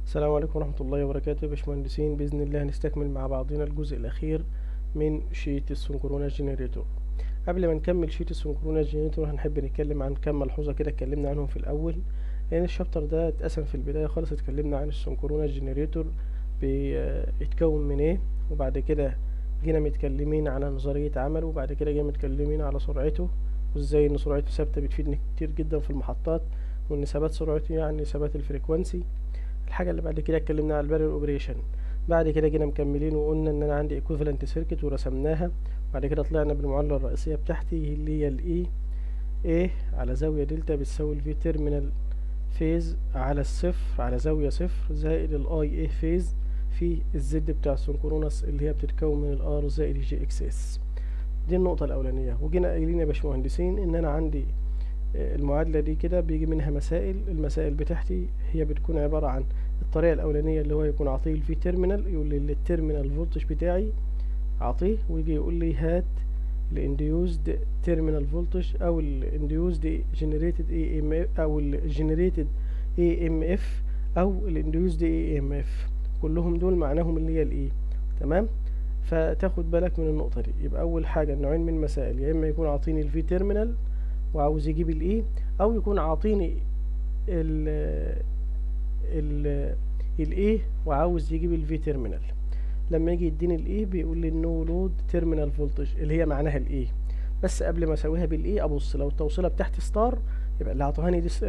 السلام عليكم ورحمة الله وبركاته يا باشمهندسين بإذن الله هنستكمل مع بعضنا الجزء الأخير من شيت السنكرونس جنريتور قبل ما نكمل شيت السنكرونس جنريتور هنحب نتكلم عن كام ملحوظة كده اتكلمنا عنهم في الأول لأن الشابتر ده اتقسم في البداية خالص اتكلمنا عن السنكرونس جنريتور بيتكون من ايه وبعد كده جينا متكلمين على نظرية عمله وبعد كده جينا متكلمين على سرعته وازاي ان سرعته ثابتة بتفيدني كتير جدا في المحطات وان ثبات سرعته يعني ثبات الفريكوانسي الحاجة اللي بعد كده اتكلمنا على البارل اوبريشن بعد كده جينا مكملين وقلنا ان انا عندي ايكوفالنت سيركت ورسمناها بعد كده طلعنا بالمعادلة الرئيسية بتاعتي اللي هي الاي ايه على زاوية دلتا بتساوي الفي تيرمينال فيز على الصفر على زاوية صفر زائد الاي ايه فيز في الزد بتاع السنكرونس اللي هي بتتكون من الار زائد الجي اكس اس دي النقطة الأولانية وجينا قايلين يا باشمهندسين إن أنا عندي المعادلة دي كده بيجي منها مسائل المسائل بتاعتي هي بتكون عبارة عن الطريقة الأولانية اللي هو يكون عطيه الفي تيرمينال يقول لي التيرمينال فولتج بتاعي عطيه ويجي يقول لي هات الانديوزد تيرمينال فولتج او الانديوزد جنريتد اي ام اف او الجنريتد اي ام اف او الانديوزد اي ام اف كلهم دول معناهم اللي هي الاي تمام فتاخد بالك من النقطة دي يبقى أول حاجة النوعين من المسائل يا إما يكون عاطيني الفي تيرمينال وعاوز يجيب الاي أو يكون عاطيني ال ال الاي وعاوز يجيب الفي تيرمينال لما يجي يديني الاي بيقول لي النو لود تيرمينال فولتج اللي هي معناها الاي بس قبل ما اسويها بالاي ابص لو التوصيله بتاعتي ستار يبقى اللي عطاني دي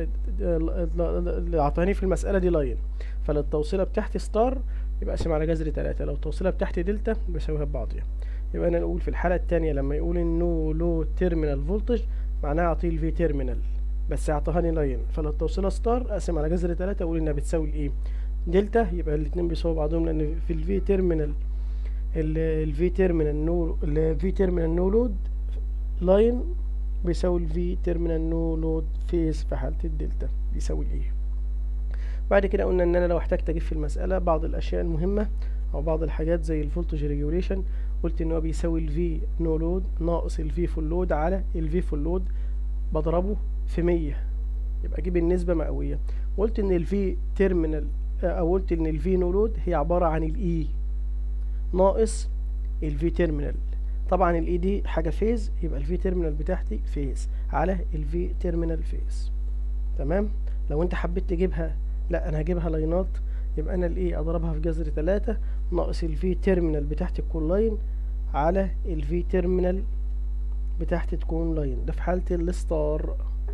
اللي عطاني في المساله دي لاين فللتوصيله بتاعتي ستار يبقى اقسم على جذر تلاتة لو التوصيله بتاعتي دلتا بسويها ببعضيها يبقى انا نقول في الحاله الثانيه لما يقول النو لود تيرمينال فولتج معناها اعطيه الفي تيرمينال بس اعطاني لاين فلو التوصيله ستار اقسم على جذر تلاتة اقول انها بتساوي الايه دلتا يبقى الاتنين بيساووا بعضهم لان في الفي تيرمينال الفي تيرمينال نو الفي تيرمينال نو لود لاين بيساوي الفي تيرمينال نو لود فيز في حالة الدلتا بيساوي الايه بعد كده قلنا ان انا لو احتجت اجيب في المسألة بعض الاشياء المهمة او بعض الحاجات زي الفولتج ريجوليشن قلت ان هو بيساوي الفي نو لود ناقص الفي فول لود على الفي فول لود بضربه في مية يبقى اجيب النسبة مئوية وقلت ان الفي تيرمينال او قلت ان الفي نو لود هي عبارة عن الاي ناقص الفي تيرمينال طبعا الاي دي حاجة فيز يبقى الفي تيرمينال بتاعتي فيز على الفي تيرمينال فيز تمام لو انت حبيت تجيبها لا انا هجيبها لاينات يبقى انا الاي اضربها في جذر تلاتة ناقص الفي تيرمينال بتاعتي تكون لاين على الفي تيرمينال بتاعتي تكون لاين ده في حالة الستار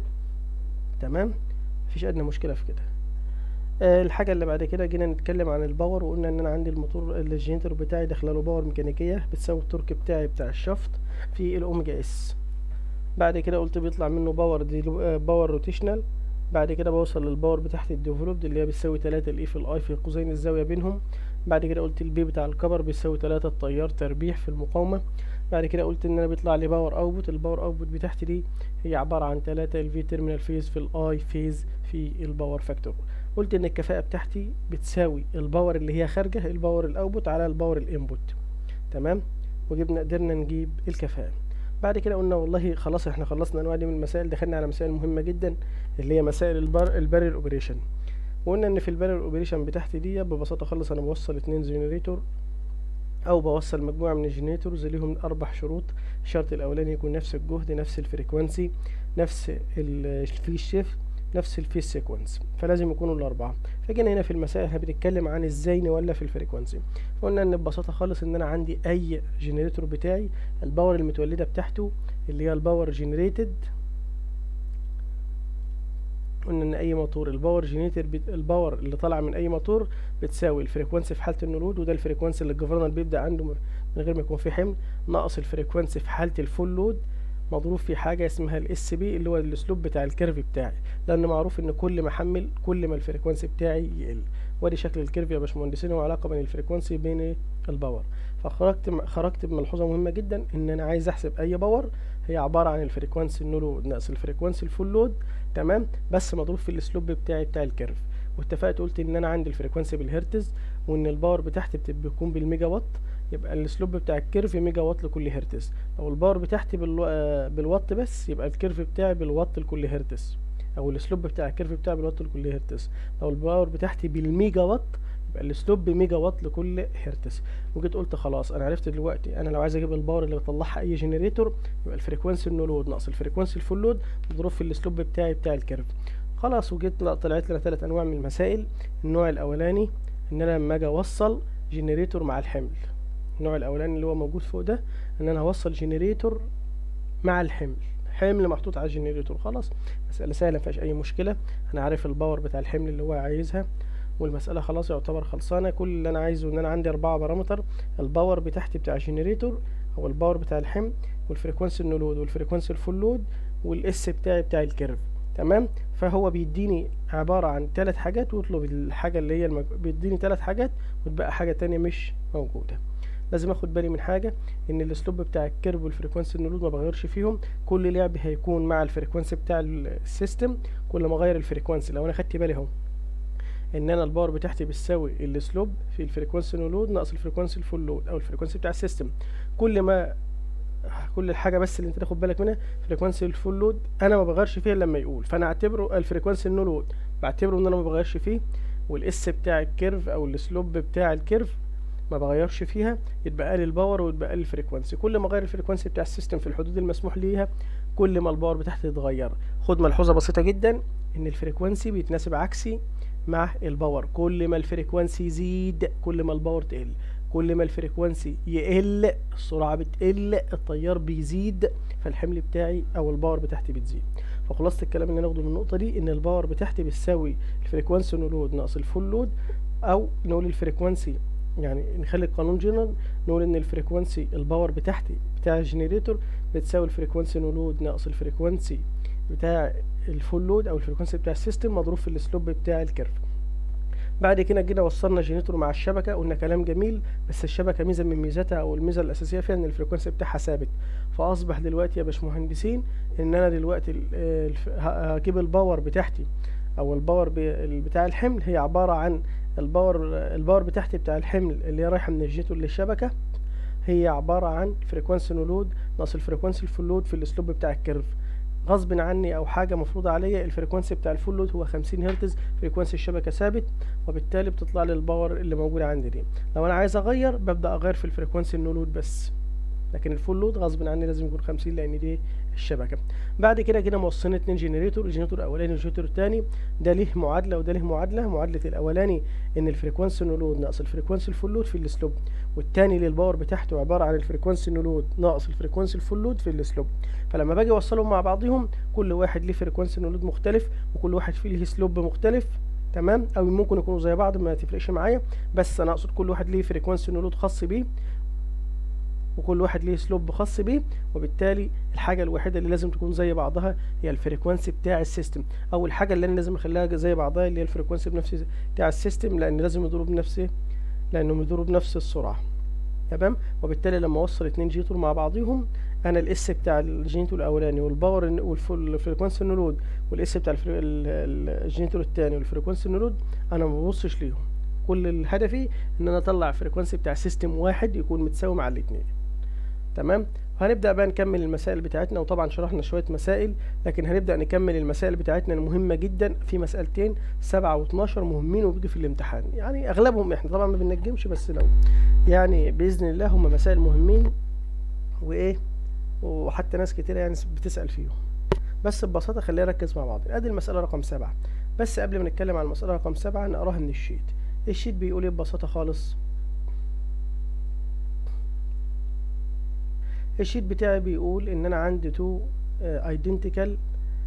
تمام مفيش ادنى مشكلة في كده آه الحاجة اللي بعد كده جينا نتكلم عن الباور وقلنا ان انا عندي الموتور الجنريتور بتاعي داخله له باور ميكانيكية بتساوي التورك بتاعي بتاع الشفط في الاوميجا اس بعد كده قلت بيطلع منه باور دي آه باور روتيشنال بعد كده بوصل للباور بتاعت الديفلوبد اللي هي بتساوي تلاتة الاي في الاي في قوسين الزاوية بينهم بعد كده قلت البي بتاع الكبر بيساوي تلاتة التيار تربيح في المقاومة بعد كده قلت ان انا بيطلع لي باور اوتبوت الباور اوتبوت بتاعتي دي هي عبارة عن تلاتة الفي تيرمينال فيز في الاي فيز في الباور فاكتور قلت ان الكفاءة بتاعتي بتساوي الباور اللي هي خارجة الباور الاوتبوت على الباور الانبوت تمام وجبنا قدرنا نجيب الكفاءة بعد كده قلنا والله خلاص احنا خلصنا انواع دي من المسائل دخلنا على مسائل مهمة جدا اللي هي مسائل البار البارل اوبريشن وقلنا ان في البارل اوبريشن بتاعتي دي ببساطة خالص انا بوصل اتنين جنريتور او بوصل مجموعة من الجنريتورز ليهم اربع شروط الشرط الاولاني يكون نفس الجهد نفس الفريكوانسي نفس الفي شيفت نفس الفيس سيكونس فلازم يكونوا الاربعه فجينا هنا في المسائل احنا بنتكلم عن ازاي نولى في الفريكوانسي فقلنا ان ببساطه خالص ان انا عندي اي جنريتور بتاعي الباور المتولده بتاعته اللي هي الباور جنريتد قلنا ان اي موتور الباور جنريتر بت... الباور اللي طالع من اي موتور بتساوي الفريكوانسي في حاله النلود وده الفريكوانسي اللي الجفرنر بيبدا عنده من غير ما يكون في حمل ناقص الفريكوانسي في حاله الفول لود مضروب في حاجة اسمها الاس بي اللي هو الاسلوب بتاع الكيرف بتاعي لان معروف ان كل ما احمل كل ما الفريكوانسي بتاعي يقل وادي شكل الكيرف يا باشمهندسين هو علاقة بين الفريكوانسي بين الباور فخرجت خرجت بملحوظة مهمة جدا ان انا عايز احسب اي باور هي عبارة عن الفريكوانسي النولود ناقص الفريكوانسي الفول لود تمام بس مضروب في الاسلوب بتاعي بتاع الكيرف واتفقت قلت ان انا عندي الفريكوانسي بالهرتز وان الباور بتاعتي بتكون بالميجا وات يبقى السلوب بتاع الكيرف ميجا وات لكل هرتز لو الباور بتاعتي بالو... بالوات بس يبقى الكيرف بتاعي بالوات لكل هرتز او السلوب بتاع الكيرف بتاعي بالوات لكل هرتز لو الباور بتاعتي بالميجا وات يبقى السلوب بميجا وات لكل هرتز وجيت قلت خلاص انا عرفت دلوقتي انا لو عايز اجيب الباور اللي بيطلعها اي جنريتور يبقى الفريكوانسي النو لود ناقص الفريكوانسي الفول لود مضروب في السلوب بتاعي بتاع الكيرف خلاص وجيت لا طلعت لنا ثلاث انواع من المسائل النوع الاولاني ان انا لما اجي اوصل جنريتور مع الحمل النوع الاولاني اللي هو موجود فوق ده ان انا هوصل جنريتور مع الحمل حمل محطوط على الجنريتور خلاص مسألة سهلة مفيهاش أي مشكلة أنا عارف الباور بتاع الحمل اللي هو عايزها والمسألة خلاص يعتبر خلصانة كل اللي أنا عايزه إن أنا عندي أربعة بارامتر الباور بتاعتي بتاع الجنريتور أو الباور بتاع الحمل والفريكوانسي النو لود والفريكوانسي الفول لود والاس بتاعي بتاع الكيرف تمام فهو بيديني عبارة عن ثلاث حاجات ويطلب الحاجة اللي هي المج... بيديني ثلاث حاجات وتبقى حاجة تانية مش موجودة لازم اخد بالي من حاجة ان الاسلوب بتاع الكيرف والفريكوانسي النولود ما بغيرش فيهم كل لعب هيكون مع الفريكوانسي بتاع السيستم كل ما اغير الفريكوانسي لو انا خدت بالي اهو ان انا الباور بتاعتي بتساوي السلوب في الفريكوانسي نولود ناقص الفريكوانسي الفول لود او الفريكوانسي بتاع السيستم كل ما كل الحاجه بس اللي انت تاخد بالك منها فريكوانسي الفول لود انا ما بغيرش فيها لما يقول فانا اعتبره الفريكوانسي النو لود بعتبره ان انا ما بغيرش فيه والاس بتاع الكيرف او السلوب بتاع الكيرف ما بغيرش فيها يتبقى لي الباور ويتبقى لي الفريكوانسي كل ما اغير الفريكوانسي بتاع السيستم في الحدود المسموح ليها كل ما الباور بتاعتي تتغير خد ملحوظه بسيطه جدا ان الفريكوانسي بيتناسب عكسي مع الباور كل ما الفريكوانسي يزيد كل ما الباور تقل كل ما الفريكوانسي يقل السرعه بتقل التيار بيزيد فالحمل بتاعي او الباور بتاعتي بتزيد فخلاصه الكلام اللي ناخده من النقطه دي ان الباور بتاعتي بتساوي الفريكوانسي نو لود ناقص الفول لود او نقول الفريكوانسي يعني نخلي القانون جنرال نقول ان الفريكوانسي الباور بتاعتي بتاع الجنريتور بتساوي الفريكوانسي نو لود ناقص الفريكوانسي بتاع الفول لود او الفريكوانسي بتاع السيستم مضروب في السلوب بتاع الكيرف بعد كده جينا وصلنا جنريتور مع الشبكه قلنا كلام جميل بس الشبكه ميزه من ميزاتها او الميزه الاساسيه فيها ان الفريكوانسي بتاعها ثابت فاصبح دلوقتي يا باشمهندسين ان انا دلوقتي هجيب الباور بتاعتي او الباور بتاع الحمل هي عباره عن الباور الباور بتاعتي بتاع الحمل اللي هي رايحه من الجيتور للشبكه هي عباره عن فريكوانسي نولود ناقص الفريكوانسي الفول لود في الاسلوب بتاع الكيرف غصب عني او حاجه مفروضه عليا الفريكوانسي بتاع الفول لود هو 50 هرتز فريكوانسي الشبكه ثابت وبالتالي بتطلع لي الباور اللي موجوده عندي دي لو انا عايز اغير ببدا اغير في الفريكوانسي النو لود بس لكن الفول لود غصب عني لازم يكون 50 لان دي الشبكه بعد كده جينا موصلين اتنين جنريتور الجنريتور الاولاني والجنريتور الثاني ده ليه معادله وده ليه معادله معادله الاولاني ان الفريكوانسي النو لود ناقص الفريكوانسي الفول لود في السلوب والثاني للباور بتاعته عباره عن الفريكوانسي النو لود ناقص الفريكوانسي الفول لود في السلوب فلما باجي اوصلهم مع بعضهم كل واحد ليه فريكوانسي نو لود مختلف وكل واحد فيه ليه سلوب مختلف تمام او ممكن يكونوا زي بعض ما تفرقش معايا بس انا اقصد كل واحد ليه فريكوانسي نو لود خاص بيه وكل واحد ليه سلوب خاص بيه وبالتالي الحاجه الوحيده اللي لازم تكون زي بعضها هي الفريكوانسي بتاع السيستم او الحاجه اللي انا لازم اخليها زي بعضها اللي هي الفريكوانسي بنفس بتاع السيستم لان لازم يدوروا بنفس لانهم يدوروا بنفس السرعه تمام وبالتالي لما اوصل اتنين جيتور مع بعضهم انا الاس بتاع الجينيتور الاولاني والباور والفريكوانسي النولود والاس بتاع الجينيتور الثاني والفريكوانسي النولود انا ما ببصش ليهم كل الهدفي ان انا اطلع فريكوانسي بتاع سيستم واحد يكون متساوي مع الاثنين تمام هنبدأ بقى نكمل المسائل بتاعتنا وطبعا شرحنا شوية مسائل لكن هنبدأ نكمل المسائل بتاعتنا المهمة جدا في مسألتين سبعة واتناشر مهمين وبيجي في الامتحان يعني أغلبهم احنا طبعا ما بننجمش بس لو يعني بإذن الله هم مسائل مهمين وإيه وحتى ناس كتيرة يعني بتسأل فيهم بس ببساطة خلينا نركز مع بعض ادي المسألة رقم سبعة بس قبل ما نتكلم عن المسألة رقم سبعة نقراها من الشيت الشيت بيقول ايه ببساطة خالص الشيت بتاعي بيقول ان انا عندي تو ايدنتيكال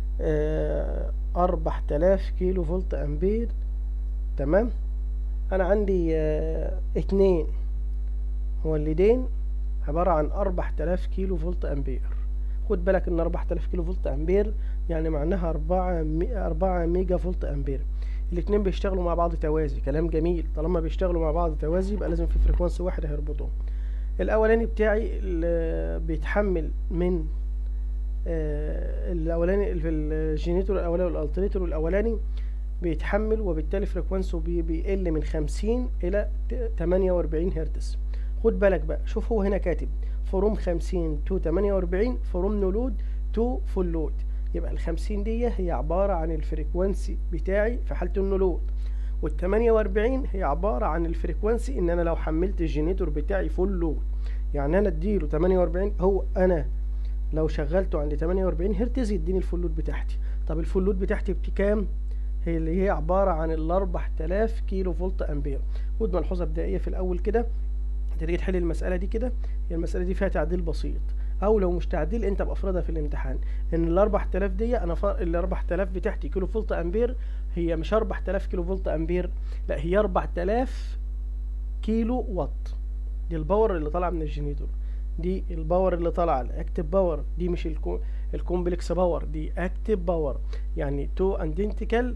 اربع تلاف كيلو فولت امبير تمام انا عندي آه اتنين مولدين عبارة عن اربع تلاف كيلو فولت امبير خد بالك ان اربع تلاف كيلو فولت امبير يعني معناها اربعة مي اربعة ميجا فولت امبير الاتنين بيشتغلوا مع بعض توازي كلام جميل طالما بيشتغلوا مع بعض توازي يبقى لازم في فريكوانسي واحد هيربطهم الاولاني بتاعي اللي بيتحمل من آه الاولاني في الجينيتور الاولاني والالتريتور الاولاني بيتحمل وبالتالي فريكوانسه بي بيقل من 50 الى 48 هرتز خد بالك بقى شوف هو هنا كاتب فروم 50 تو 48 فروم نو لود تو فول لود يبقى الخمسين دي هي عبارة عن الفريكوانسي بتاعي في حالة النو لود والتمانية واربعين هي عبارة عن الفريكوانسي ان انا لو حملت الجينيتور بتاعي فول لود يعني انا اديله تمانية واربعين هو انا لو شغلته عند تمانية واربعين هرتز يديني الفول لود بتاعتي طب الفول لود بتاعتي بكام هي اللي هي عبارة عن الاربع تلاف كيلو فولت امبير خد ملحوظة بدائية في الاول كده تيجي تحل المسألة دي كده هي المسألة دي فيها تعديل بسيط او لو مش تعديل انت بافرضها في الامتحان ان ال 4000 دي انا ف... ال 4000 بتاعتي كيلو فولت امبير هي مش 4000 كيلو فولت امبير لا هي 4000 كيلو وات دي الباور اللي طالعه من الجنريتور دي الباور اللي طالعه الاكتف باور دي مش الكو... الكومبلكس باور دي اكتف باور يعني تو اندنتيكال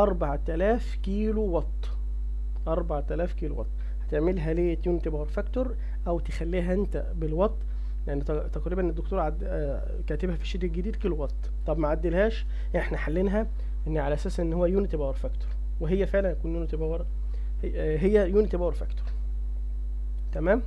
4000 كيلو وات 4000 كيلو وات هتعملها ليه يونت باور فاكتور او تخليها انت بالوات يعني تقريبا الدكتور عد... آه كاتبها في الشيت الجديد كيلو وات طب ما عدلهاش احنا حلينها ان على اساس ان هو يونت باور فاكتور وهي فعلا يكون يونت باور هي يونت باور فاكتور تمام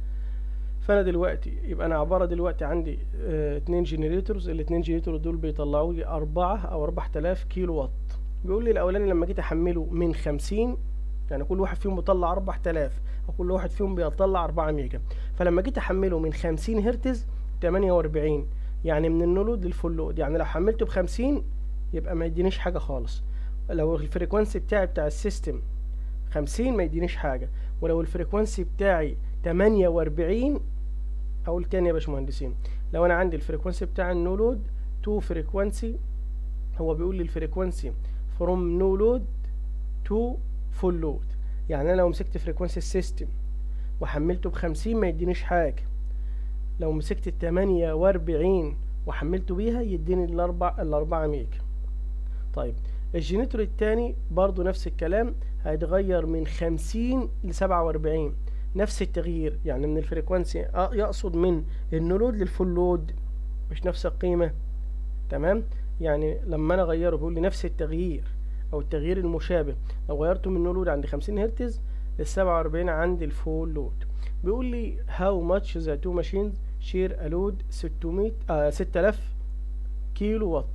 فانا دلوقتي يبقى انا عباره دلوقتي عندي اه اتنين جنريتورز الاتنين جنريتور دول بيطلعوا لي أربعة او أربعة آلاف كيلو وات بيقول لي الاولاني لما جيت احمله من خمسين يعني كل واحد فيهم بيطلع أربعة آلاف وكل واحد فيهم بيطلع أربعة ميجا فلما جيت أحمله من خمسين هرتز تمانية وأربعين يعني من النولود للفول لود يعني لو حملته بخمسين يبقى ما يدينيش حاجة خالص لو الفريكوانسي بتاعي بتاع السيستم خمسين ما يدينيش حاجة ولو الفريكوانسي بتاعي تمانية وأربعين أقول تاني يا باشمهندسين لو أنا عندي الفريكوانسي بتاع النولود تو فريكوانسي هو بيقول لي الفريكوانسي فروم نو لود تو فول لود يعني انا لو مسكت فريكوانسي السيستم وحملته بخمسين ما يدينيش حاجة لو مسكت التمانية واربعين وحملته بيها يديني الاربع الاربعة ميجا طيب الجينيتور التاني برضو نفس الكلام هيتغير من خمسين لسبعة واربعين نفس التغيير يعني من الفريكوانسي يقصد من النولود للفول لود مش نفس القيمة تمام يعني لما انا اغيره بيقول لي نفس التغيير او التغيير المشابه لو غيرته من لود عند 50 هرتز لل 47 عند الفول لود بيقول لي how much the two machines share a load 600 آه 6000 كيلو وات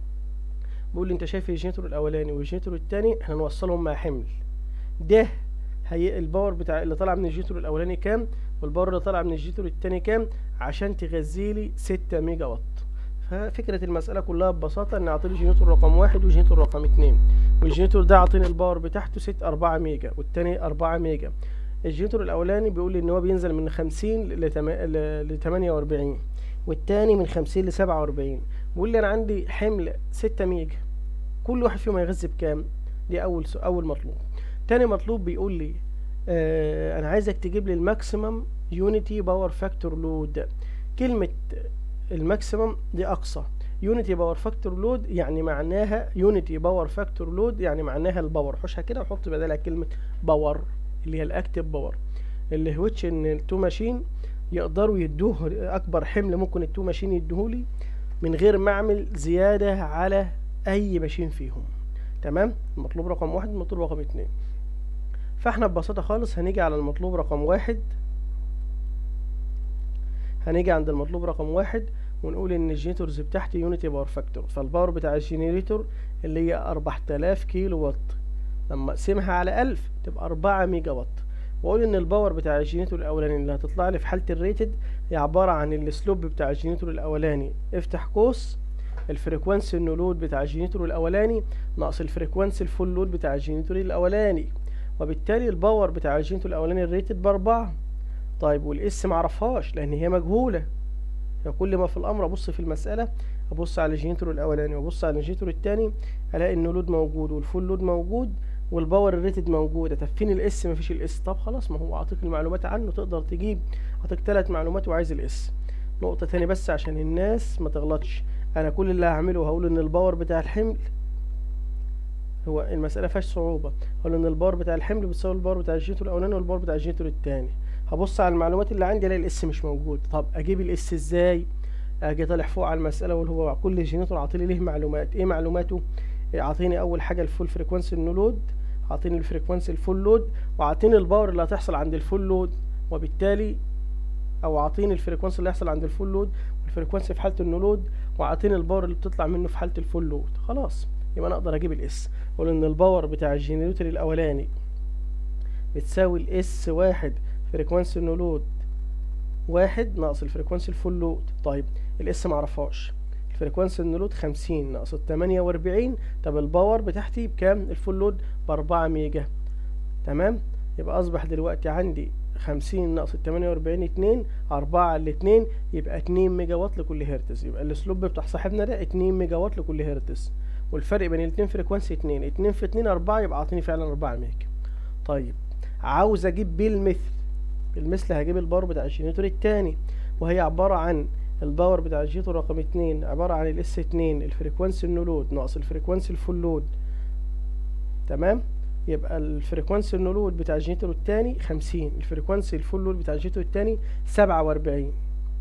بيقول لي انت شايف الجنريتور الاولاني والجنريتور الثاني احنا نوصلهم مع حمل ده هي الباور بتاع اللي طالع من الجنريتور الاولاني كام والباور اللي طالع من الجنريتور الثاني كام عشان تغذي لي 6 ميجا وات ففكرة المسألة كلها ببساطة إن أعطيني جينيتور رقم واحد وجينيتور رقم اتنين والجينيتور ده أعطيني الباور بتاعته ست أربعة ميجا والتاني أربعة ميجا الجينيتور الأولاني بيقول لي إن هو بينزل من خمسين لتمانية وأربعين والتاني من خمسين لسبعة وأربعين بيقول لي أنا عندي حمل ستة ميجا كل واحد فيهم هيغذي بكام؟ دي أول أول مطلوب تاني مطلوب بيقول لي آه أنا عايزك تجيب لي الماكسيمم يونيتي باور فاكتور لود كلمة الماكسيمم دي اقصى يونيتي باور فاكتور لود يعني معناها يونيتي باور فاكتور لود يعني معناها الباور حوشها كده وحط بدالها كلمه باور اللي هي الاكتف باور اللي هوتش ان التو ماشين يقدروا يدوه اكبر حمل ممكن التو ماشين يدوهولي من غير ما اعمل زياده على اي ماشين فيهم تمام المطلوب رقم واحد المطلوب رقم اتنين فاحنا ببساطه خالص هنيجي على المطلوب رقم واحد هنيجي عند المطلوب رقم واحد ونقول ان الجينيتورز بتاعتي يونيتي باور فاكتور فالباور بتاع الجينيريتور اللي هي 4000 كيلو وات لما اقسمها على 1000 تبقى 4 ميجا وات واقول ان الباور بتاع الجينيتور الاولاني اللي هتطلع لي في حاله الريتد هي عباره عن السلوب بتاع الجينيتور الاولاني افتح قوس الفريكوانسي النولود بتاع الجينيتور الاولاني ناقص الفريكوانسي الفول لود بتاع الجينيتور الاولاني وبالتالي الباور بتاع الجينيتور الاولاني الريتد باربعة طيب والاس معرفهاش لان هي مجهوله كل ما في الامر ابص في المساله ابص على الجينيتور الاولاني وابص على الجينيتور الثاني الاقي ان لود موجود والفول لود موجود والباور الريتد موجوده طب فين الاس مفيش الاس طب خلاص ما هو اعطيك المعلومات عنه تقدر تجيب اعطيك ثلاث معلومات وعايز الاس نقطه تاني بس عشان الناس ما تغلطش انا كل اللي هعمله هقول ان الباور بتاع الحمل هو المساله فيهاش صعوبه هقول ان الباور بتاع الحمل بتساوي الباور بتاع الجينيتور الاولاني والباور بتاع الجينيتور الثاني هبص على المعلومات اللي عندي الاقي الاس مش موجود طب اجيب الاس ازاي اجي طالع فوق على المساله واللي هو كل جينيتور عاطيلي ليه معلومات ايه معلوماته اعطيني اول حاجه الفول فريكوانسي النو لود اعطيني الفريكوانسي الفول لود واعطيني الباور اللي هتحصل عند الفول لود وبالتالي او اعطيني الفريكوانسي اللي هيحصل عند الفول لود والفريكوانسي في حاله النو لود وعاطيني الباور اللي بتطلع منه في حاله الفول لود خلاص يبقى انا اقدر اجيب الاس اقول ان الباور بتاع الجنريتور الاولاني بتساوي الاس واحد فريكوانسي نو لود واحد ناقص الفريكوانسي الفول لود طيب الاس معرفهاش الفريكوانسي النو لود خمسين ناقص التمانية واربعين طب الباور بتاعتي بكام الفول لود باربعة ميجا تمام يبقى اصبح دلوقتي عندي خمسين ناقص التمانية واربعين اتنين اربعة على الاتنين يبقى اتنين ميجا وات لكل هرتز يبقى الاسلوب بتاع صاحبنا ده اتنين ميجا وات لكل هرتز والفرق بين الاتنين فريكوانسي اتنين اتنين في اتنين اربعة يبقى عاطيني فعلا اربعة ميجا طيب عاوز اجيب بالمثل بالمثل هجيب الباور بتاع الجنريتور التاني وهي عبارة عن الباور بتاع الجنريتور رقم اتنين عبارة عن الاس اتنين الفريكوانسي النو لود ناقص الفريكوانسي الفول لود تمام يبقى الفريكوانسي النو لود بتاع الجنريتور التاني خمسين الفريكوانسي الفول لود بتاع الجنريتور التاني سبعة واربعين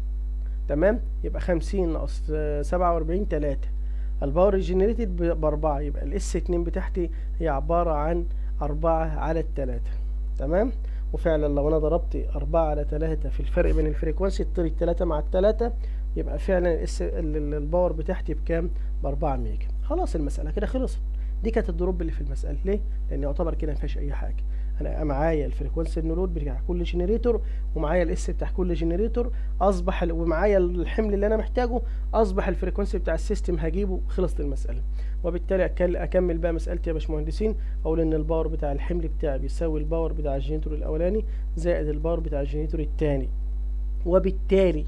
تمام يبقى خمسين ناقص سبعة واربعين تلاتة الباور جنريتد بأربعة يبقى الاس اتنين بتاعتي هي عبارة عن أربعة على التلاتة تمام وفعلا لو انا ضربت أربعة على تلاتة في الفرق بين الفريكوانسي تطير التلاتة مع التلاتة يبقى فعلا الاس الباور بتاعتي بكام بأربعة ميجا خلاص المسألة كده خلصت دي كانت الدروب اللي في المسألة ليه؟ لأن يعتبر كده مفيهاش أي حاجة أنا معايا الفريكوانسي النولود بتاع كل جنريتور ومعايا الاس بتاع كل جنريتور أصبح ومعايا الحمل اللي أنا محتاجه أصبح الفريكوانسي بتاع السيستم هجيبه خلصت المسألة وبالتالي أكمل بقى مسألتي يا باشمهندسين أقول إن الباور بتاع الحمل بتاعي بيساوي الباور بتاع الجنريتور الأولاني زائد الباور بتاع الجنريتور التاني وبالتالي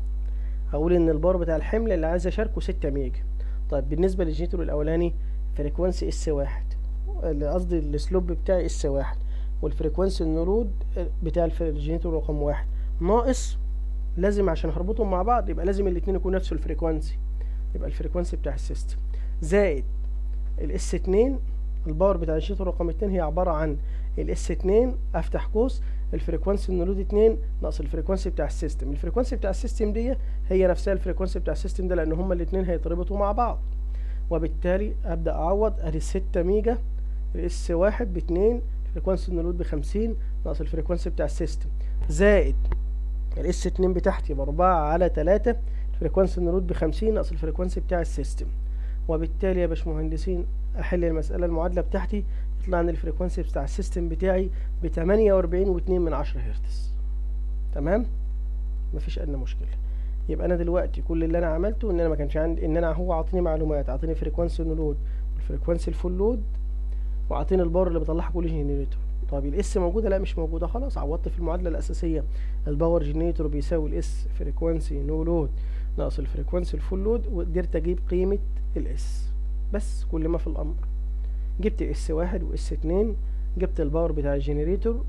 هقول إن الباور بتاع الحمل اللي عايز أشاركه ستة ميجا طيب بالنسبة للجنريتور الأولاني فريكوانسي اس واحد قصدي السلوب بتاعي اس واحد والفريكوانسي النرود بتاع الجنريتور رقم واحد ناقص لازم عشان هربطهم مع بعض يبقى لازم الاتنين يكونوا نفس الفريكوانسي يبقى الفريكوانسي بتاع السيستم زائد الاس اتنين الباور بتاع الجنريتور رقم اتنين هي عبارة عن الاس اتنين افتح قوس الفريكوانسي النرود اتنين ناقص الفريكوانسي بتاع السيستم الفريكوانسي بتاع السيستم دي هي نفسها الفريكوانسي بتاع السيستم ده لان هما الاتنين هيتربطوا مع بعض وبالتالي ابدا اعوض ادي ستة ميجا الاس واحد باتنين الفريكوانسي النلود بخمسين ناقص الفريكوانسي بتاع السيستم زائد الاس اتنين بتاعتي باربعة على تلاتة الفريكوانسي النلود بخمسين ناقص الفريكوانسي بتاع السيستم وبالتالي يا باشمهندسين احل المسألة المعادلة بتاعتي يطلع ان الفريكوانسي بتاع السيستم بتاعي بتمانية واربعين واتنين من عشرة هرتز تمام مفيش ادنى مشكلة يبقى انا دلوقتي كل اللي انا عملته ان انا ما كانش عندي ان انا هو عاطيني معلومات عاطيني فريكوانسي لود والفريكوانسي الفول لود وعاطيني الباور اللي بيطلعها كل جنريتور طب الاس موجوده لا مش موجوده خلاص عوضت في المعادله الاساسيه الباور جنريتور بيساوي الاس فريكوانسي نو لود ناقص الفريكوانسي الفول لود وقدرت اجيب قيمه الاس بس كل ما في الامر جبت الاس واحد واس اتنين جبت الباور بتاع الجنريتور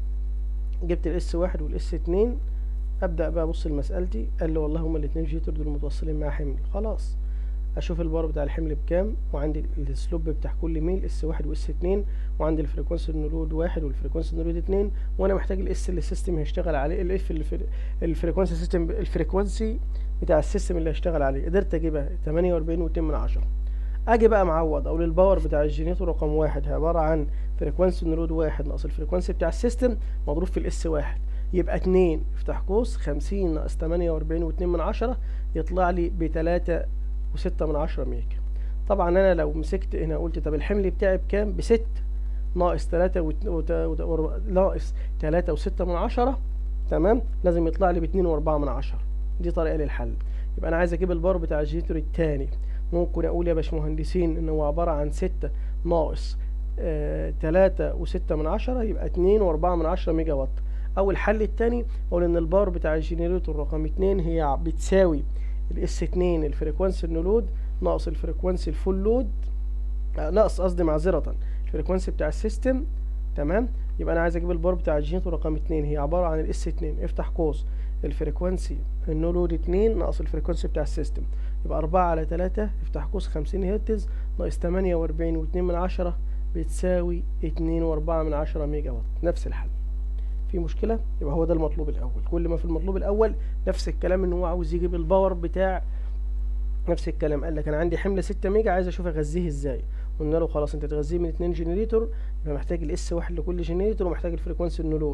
جبت الاس واحد والاس اتنين ابدا بقى ابص لمسالتي قال لي والله هما الاثنين جيتر دول متوصلين مع حمل خلاص اشوف البار بتاع الحمل بكام وعندي السلوب بتاع كل ميل اس واحد واس اتنين وعندي الفريكونسي النرود واحد والفريكونسي النرود اتنين وانا محتاج الاس اللي السيستم هيشتغل عليه الاف الفريكونسي سيستم الفريكونسي بتاع السيستم اللي هيشتغل عليه قدرت اجيبها تمانية واربعين واتنين من عشرة اجي بقى معوض اقول الباور بتاع الجنريتور رقم واحد عبارة عن فريكونسي النرود واحد ناقص الفريكونسي بتاع السيستم مضروب في الاس واحد يبقى اتنين افتح قوس خمسين ناقص تمانية واربعين واتنين من عشرة يطلع لي بتلاتة وستة من عشرة ميجا طبعا انا لو مسكت هنا قلت طب الحمل بتاعي بكام بست ناقص تلاتة وت... وت... وت... ناقص تلاتة وستة من عشرة تمام لازم يطلع لي باتنين واربعة من عشرة دي طريقة للحل يبقى انا عايز اجيب البار بتاع الجيتور التاني ممكن اقول يا باشمهندسين ان هو عبارة عن ستة ناقص آه تلاتة وستة من عشرة يبقى اتنين واربعة من عشرة ميجا وات او الحل التاني اقول ان الباور بتاع الجنريتور رقم اتنين هي بتساوي الاس اتنين الفريكوانسي النولود ناقص الفريكوانسي الفول لود آه ناقص قصدي معذرة الفريكوانسي بتاع السيستم تمام يبقى انا عايز اجيب الباور بتاع الجنريتور رقم اتنين هي عبارة عن الاس اتنين افتح قوس الفريكوانسي النولود اتنين ناقص الفريكوانسي بتاع السيستم يبقى أربعة على تلاتة افتح قوس خمسين هرتز ناقص تمانية وأربعين واتنين من عشرة بتساوي اتنين وأربعة من عشرة ميجا وات نفس الحل في مشكله يبقى هو ده المطلوب الاول كل ما في المطلوب الاول نفس الكلام ان هو عاوز يجيب الباور بتاع نفس الكلام قال لك انا عندي حمل 6 ميجا عايز اشوف اغذيه ازاي قلنا له خلاص انت تغذيه من اتنين جنريتور يبقى محتاج الاس واحد لكل جنريتور ومحتاج الفريكونسي النولود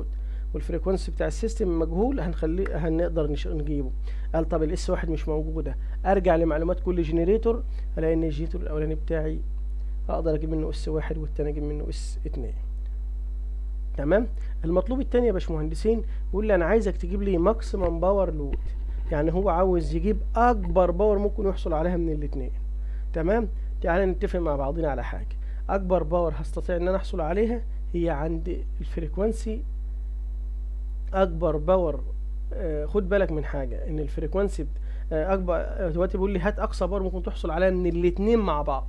والفريكونسي بتاع السيستم مجهول هنخليه هنقدر نش- نجيبه قال طب الاس واحد مش موجوده ارجع لمعلومات كل جنريتور الاقي ان الجنريتور الاولاني بتاعي اقدر اجيب منه اس واحد والتاني اجيب منه اس اتنين تمام المطلوب التاني يا باشمهندسين بيقول لي انا عايزك تجيب لي ماكسيمم باور لود يعني هو عاوز يجيب اكبر باور ممكن يحصل عليها من الاتنين تمام تعالى نتفق مع بعضنا على حاجه اكبر باور هستطيع ان انا احصل عليها هي عند الفريكوانسي اكبر باور آه خد بالك من حاجه ان الفريكوانسي بت- آه اكبر آه، دلوقتي بيقول لي هات اقصى باور ممكن تحصل عليها من الاتنين مع بعض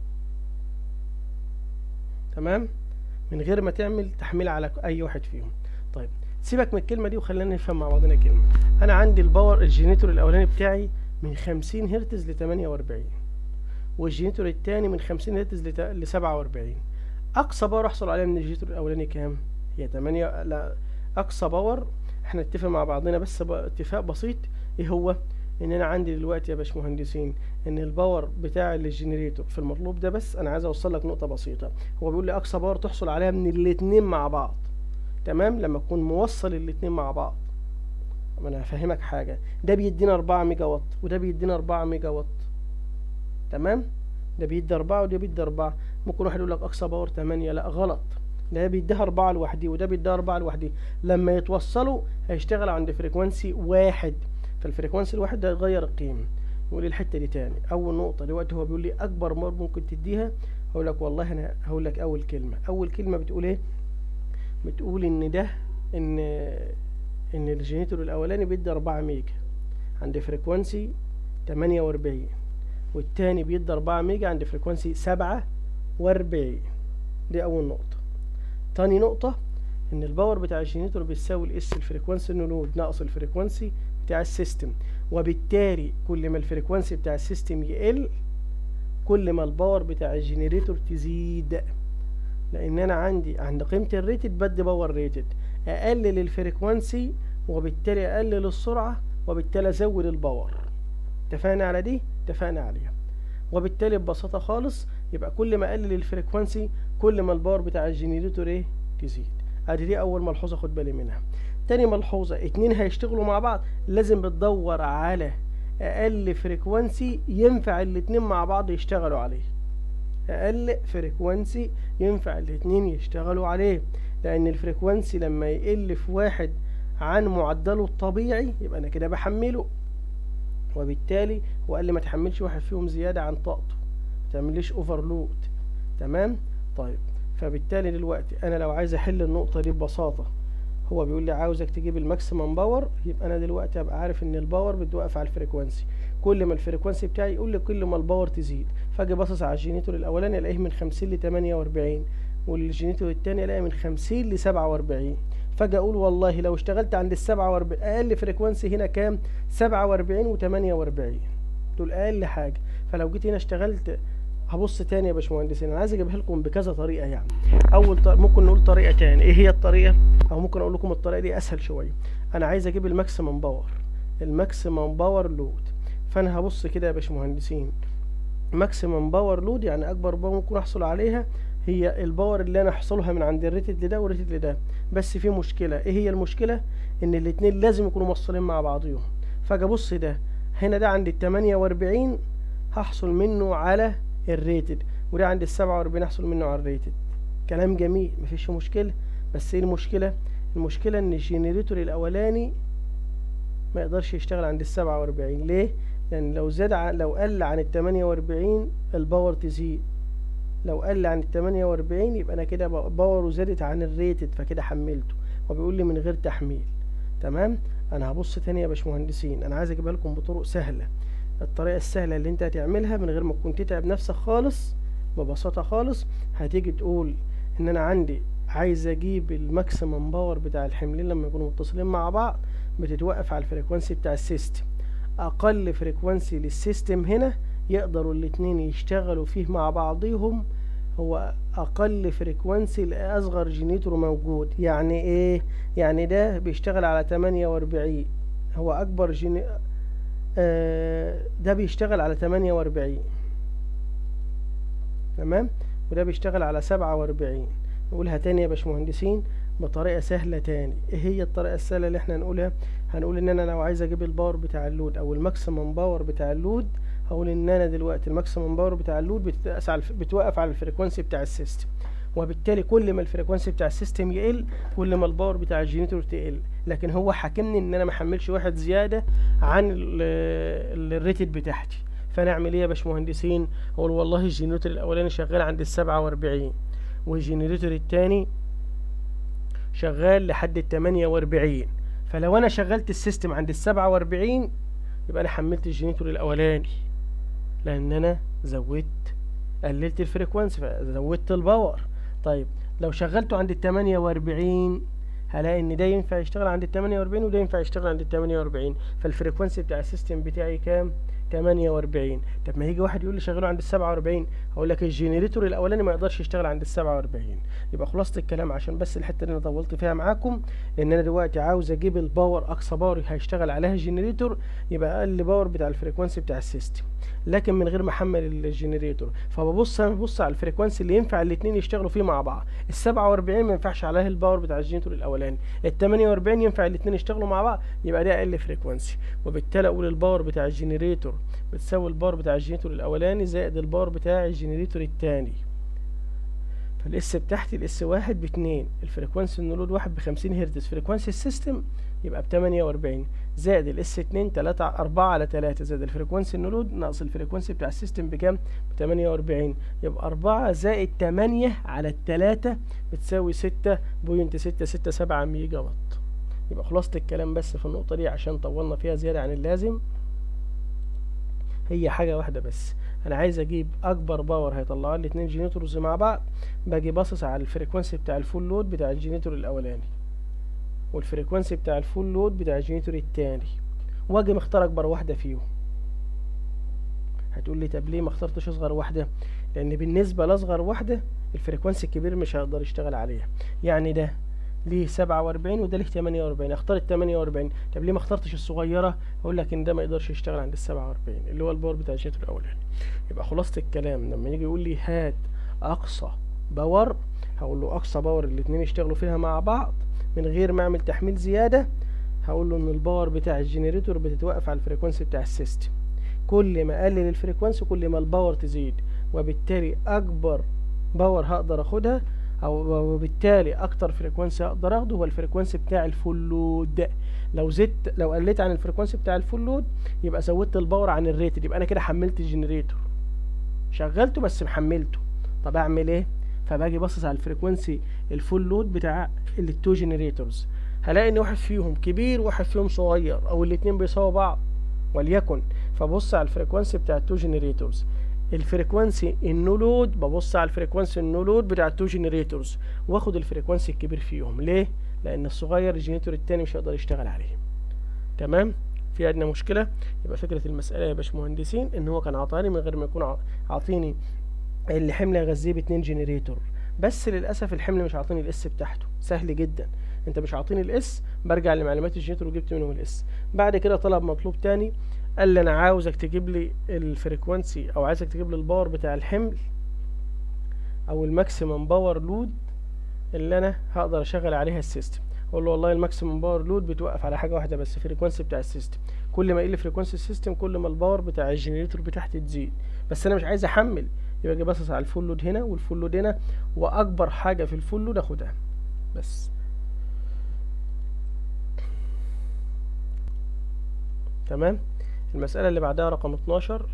تمام من غير ما تعمل تحميل على اي واحد فيهم طيب سيبك من الكلمه دي وخلينا نفهم مع بعضنا كلمه انا عندي الباور الجينيتور الاولاني بتاعي من 50 هرتز ل 48 والجينيتور التاني من 50 هرتز لت- ل 47 اقصى باور احصل عليها من الجينيتور الاولاني كام هي 8 لا اقصى باور احنا نتفق مع بعضنا بس ب- اتفاق بسيط ايه هو ان انا عندي دلوقتي يا باشمهندسين ان الباور بتاع الجنريتور في المطلوب ده بس انا عايز اوصل لك نقطه بسيطه هو بيقول لي اقصى باور تحصل عليها من الاتنين مع بعض تمام لما اكون موصل الاتنين مع بعض ما انا هفهمك حاجه ده بيدينا 4 ميجا وات وده بيدينا 4 ميجا وات تمام ده بيدي 4 وده بيدي 4 ممكن واحد يقول لك اقصى باور 8 لا غلط ده بيديها 4 لوحدي وده بيديها 4 لوحدي لما يتوصلوا هيشتغل عند فريكوانسي واحد فالفريكوانسي الواحد ده هيغير القيمه يقول لي الحته دي تاني اول نقطه دلوقتي هو بيقول لي اكبر باور ممكن تديها هقول لك والله انا هقول لك اول كلمه اول كلمه بتقول ايه بتقول ان ده ان ان الجينيتور الاولاني بيدي 4 ميجا عند فريكوانسي 48 والتاني بيدي 4 ميجا عند فريكوانسي 47 دي اول نقطه تاني نقطه ان الباور بتاع الجينيتور بيساوي الاس الفريكوانسي نود ناقص الفريكوانسي بتاع السيستم وبالتالي كل ما الفريكوانسي بتاع السيستم يقل كل ما الباور بتاع الجنريتور تزيد لان انا عندي عند قيمه الريتد بدي باور ريتد اقلل الفريكوانسي وبالتالي اقلل السرعه وبالتالي ازود الباور اتفقنا على دي اتفقنا عليها وبالتالي ببساطه خالص يبقى كل ما اقلل الفريكوانسي كل ما الباور بتاع الجنريتور ايه تزيد ادي دي اول ملحوظه خد بالي منها تاني ملحوظه اتنين هيشتغلوا مع بعض لازم بتدور على اقل فريكوانسي ينفع الاتنين مع بعض يشتغلوا عليه اقل فريكوانسي ينفع الاتنين يشتغلوا عليه لان الفريكوانسي لما يقل في واحد عن معدله الطبيعي يبقى انا كده بحمله وبالتالي هو قال لي ما تحملش واحد فيهم زياده عن طاقته ما تعمليش اوفرلود تمام طيب فبالتالي دلوقتي انا لو عايز احل النقطه دي ببساطه هو بيقول لي عاوزك تجيب الماكسيمم باور يبقى انا دلوقتي ابقى عارف ان الباور بتوقف على الفريكوانسي كل ما الفريكوانسي بتاعي يقول لي كل ما الباور تزيد فاجي باصص على الجينيتور الاولاني الاقيه من 50 ل 48 والجينيتور التاني الاقيه من 50 ل 47 فاجي اقول والله لو اشتغلت عند ال 47 اقل فريكوانسي هنا كام 47 و 48 دول اقل حاجه فلو جيت هنا اشتغلت هبص تاني يا باشمهندسين انا عايز اجيبها لكم بكذا طريقه يعني اول طريقة ممكن نقول طريقه تاني ايه هي الطريقه او ممكن اقول لكم الطريقه دي اسهل شويه انا عايز اجيب الماكسيمم باور الماكسيمم باور لود فانا هبص كده يا باشمهندسين ماكسيمم باور لود يعني اكبر باور ممكن احصل عليها هي الباور اللي انا احصلها من عند الريتد لده والريتد لده بس في مشكله ايه هي المشكله ان الاتنين لازم يكونوا موصلين مع بعضيهم فاجي ابص ده هنا ده عند ال 48 هحصل منه على الريتد وده عند ال 47 هحصل منه على الريتد كلام جميل مفيش مشكله بس ايه المشكله المشكله ان الجنريتور الاولاني ما يقدرش يشتغل عند ال 47 ليه لان لو زاد عن لو قل عن ال 48 الباور تزيد لو قل عن ال 48 يبقى انا كده باوره زادت عن الريتد فكده حملته وبيقول لي من غير تحميل تمام انا هبص تاني يا باشمهندسين انا عايز اجيبها لكم بطرق سهله الطريقه السهله اللي انت هتعملها من غير ما تكون تتعب نفسك خالص ببساطه خالص هتيجي تقول ان انا عندي عايز اجيب الماكسيمم باور بتاع الحملين لما يكونوا متصلين مع بعض بتتوقف على الفريكوانسي بتاع السيستم اقل فريكوانسي للسيستم هنا يقدروا الاتنين يشتغلوا فيه مع بعضيهم هو اقل فريكوانسي لاصغر جينيتور موجود يعني ايه يعني ده بيشتغل على 48 هو اكبر جيني آه ده بيشتغل على 48 تمام وده بيشتغل على 47 نقولها تاني يا باشمهندسين بطريقة سهلة تاني ايه هي الطريقة السهلة اللي احنا نقولها هنقول ان انا لو عايز اجيب الباور بتاع اللود او الماكسيمم باور بتاع اللود هقول ان انا دلوقتي الماكسيمم باور بتاع اللود بتتقاس على الف- بتوقف على الفريكوانسي بتاع السيستم وبالتالي كل ما الفريكوانسي بتاع السيستم يقل كل ما الباور بتاع الجنريتور تقل لكن هو حاكمني ان انا ما احملش واحد زياده عن ال- الريتد بتاعتي فانا اعمل ايه يا باشمهندسين اقول والله الجنريتور الاولاني شغال عند السبعة واربعين والجنريتور التاني شغال لحد التمانية واربعين فلو انا شغلت السيستم عند السبعة واربعين يبقى انا حملت الجنريتور الاولاني لان انا زودت قللت الفريكوانسي فزودت الباور طيب لو شغلته عند التمانية واربعين هلاقي ان ده ينفع يشتغل عند التمانية واربعين وده ينفع يشتغل عند التمانية واربعين فالفريكوانسي بتاع السيستم بتاعي كام تمانية واربعين طب ما يجي واحد يقول لي شغله عند السبعة واربعين هقول لك الجنريتور الاولاني ما يقدرش يشتغل عند السبعة واربعين يبقى خلاصة الكلام عشان بس الحتة اللي انا طولت فيها معاكم ان انا دلوقتي عاوز اجيب الباور اقصى باور هيشتغل عليها الجنريتور يبقى اقل باور بتاع الفريكوانسي بتاع السيستم لكن من غير ما احمل الجنريتور فببص انا ببص على الفريكوانسي اللي ينفع الاثنين يشتغلوا فيه مع بعض ال 47 ما ينفعش عليه الباور بتاع الجنريتور الاولاني ال 48 ينفع الاثنين يشتغلوا مع بعض يبقى ده اقل فريكوانسي وبالتالي اقول الباور بتاع الجنريتور بتساوي الباور بتاع الجنريتور الاولاني زائد الباور بتاع الجنريتور الثاني فالاس بتاعتي الاس واحد باتنين الفريكوانسي النلود واحد بخمسين هرتز فريكوانسي السيستم يبقى بتمانية واربعين زائد الاس اتنين تلاتة أربعة على تلاتة زائد الفريكوانسي النلود ناقص الفريكوانسي بتاع السيستم بكام؟ بتمانية واربعين يبقى أربعة زائد تمانية على التلاتة بتساوي ستة بوينت ستة ستة سبعة ميجا وات يبقى خلاصة الكلام بس في النقطة دي عشان طولنا فيها زيادة عن اللازم هي حاجة واحدة بس انا عايز اجيب اكبر باور هيطلعوا لي اتنين جينيتورز مع بعض باجي باصص على الفريكوانسي بتاع الفول لود بتاع الجينيتور الاولاني والفريكوانسي بتاع الفول لود بتاع الجينيتور التاني واجي مختار اكبر واحده فيهم هتقول لي طب ليه ما اخترتش اصغر واحده لان بالنسبه لاصغر واحده الفريكوانسي الكبير مش هيقدر يشتغل عليها يعني ده ليه سبعة واربعين وده ليه تمانية واربعين اختار التمانية واربعين طب ليه ما اخترتش الصغيرة اقول لك ان ده ما يقدرش يشتغل عند السبعة واربعين اللي هو الباور بتاع الجيتر الاولاني يبقى خلاصة الكلام لما يجي يقول لي هات اقصى باور هقول له اقصى باور الاتنين يشتغلوا فيها مع بعض من غير ما اعمل تحميل زيادة هقول له ان الباور بتاع الجنريتور بتتوقف على الفريكوانسي بتاع السيستم كل ما اقلل الفريكوانسي كل ما الباور تزيد وبالتالي اكبر باور هقدر اخدها او وبالتالي اكتر فريكوانسي اقدر اخده هو الفريكوانسي بتاع الفول لود لو زدت لو قلت عن الفريكوانسي بتاع الفول لود يبقى زودت الباور عن الريتد يبقى انا كده حملت الجنريتور شغلته بس محملته طب اعمل ايه فباجي باصص على الفريكوانسي الفول لود بتاع التو جنريتورز هلاقي ان واحد فيهم كبير وواحد فيهم صغير او الاتنين بيساووا بعض وليكن فبص على الفريكوانسي بتاع التو جنريتورز الفريكوانسي النو لود ببص على الفريكوانسي النو لود بتاع التو جنريتورز واخد الفريكوانسي الكبير فيهم ليه لان الصغير الجنريتور التاني مش هيقدر يشتغل عليه تمام في عندنا مشكله يبقى فكره المساله يا باشمهندسين ان هو كان عطاني من غير ما يكون عاطيني اللي حمل يغذيه باتنين جنريتور بس للاسف الحمل مش عاطيني الاس بتاعته سهل جدا انت مش عاطيني الاس برجع لمعلومات الجنريتور وجبت منهم الاس بعد كده طلب مطلوب تاني قال لي انا عاوزك تجيب لي الفريكوانسي او عايزك تجيب لي الباور بتاع الحمل او الماكسيمم باور لود اللي انا هقدر اشغل عليها السيستم اقول له والله الماكسيمم باور لود بتوقف على حاجه واحده بس فريكوانسي بتاع السيستم كل ما يقل فريكوانسي السيستم كل ما الباور بتاع الجنريتور بتاعتي تزيد بس انا مش عايز احمل يبقى اجي باصص على الفول لود هنا والفول لود هنا واكبر حاجه في الفول لود اخدها بس تمام المسألة اللي بعدها رقم 12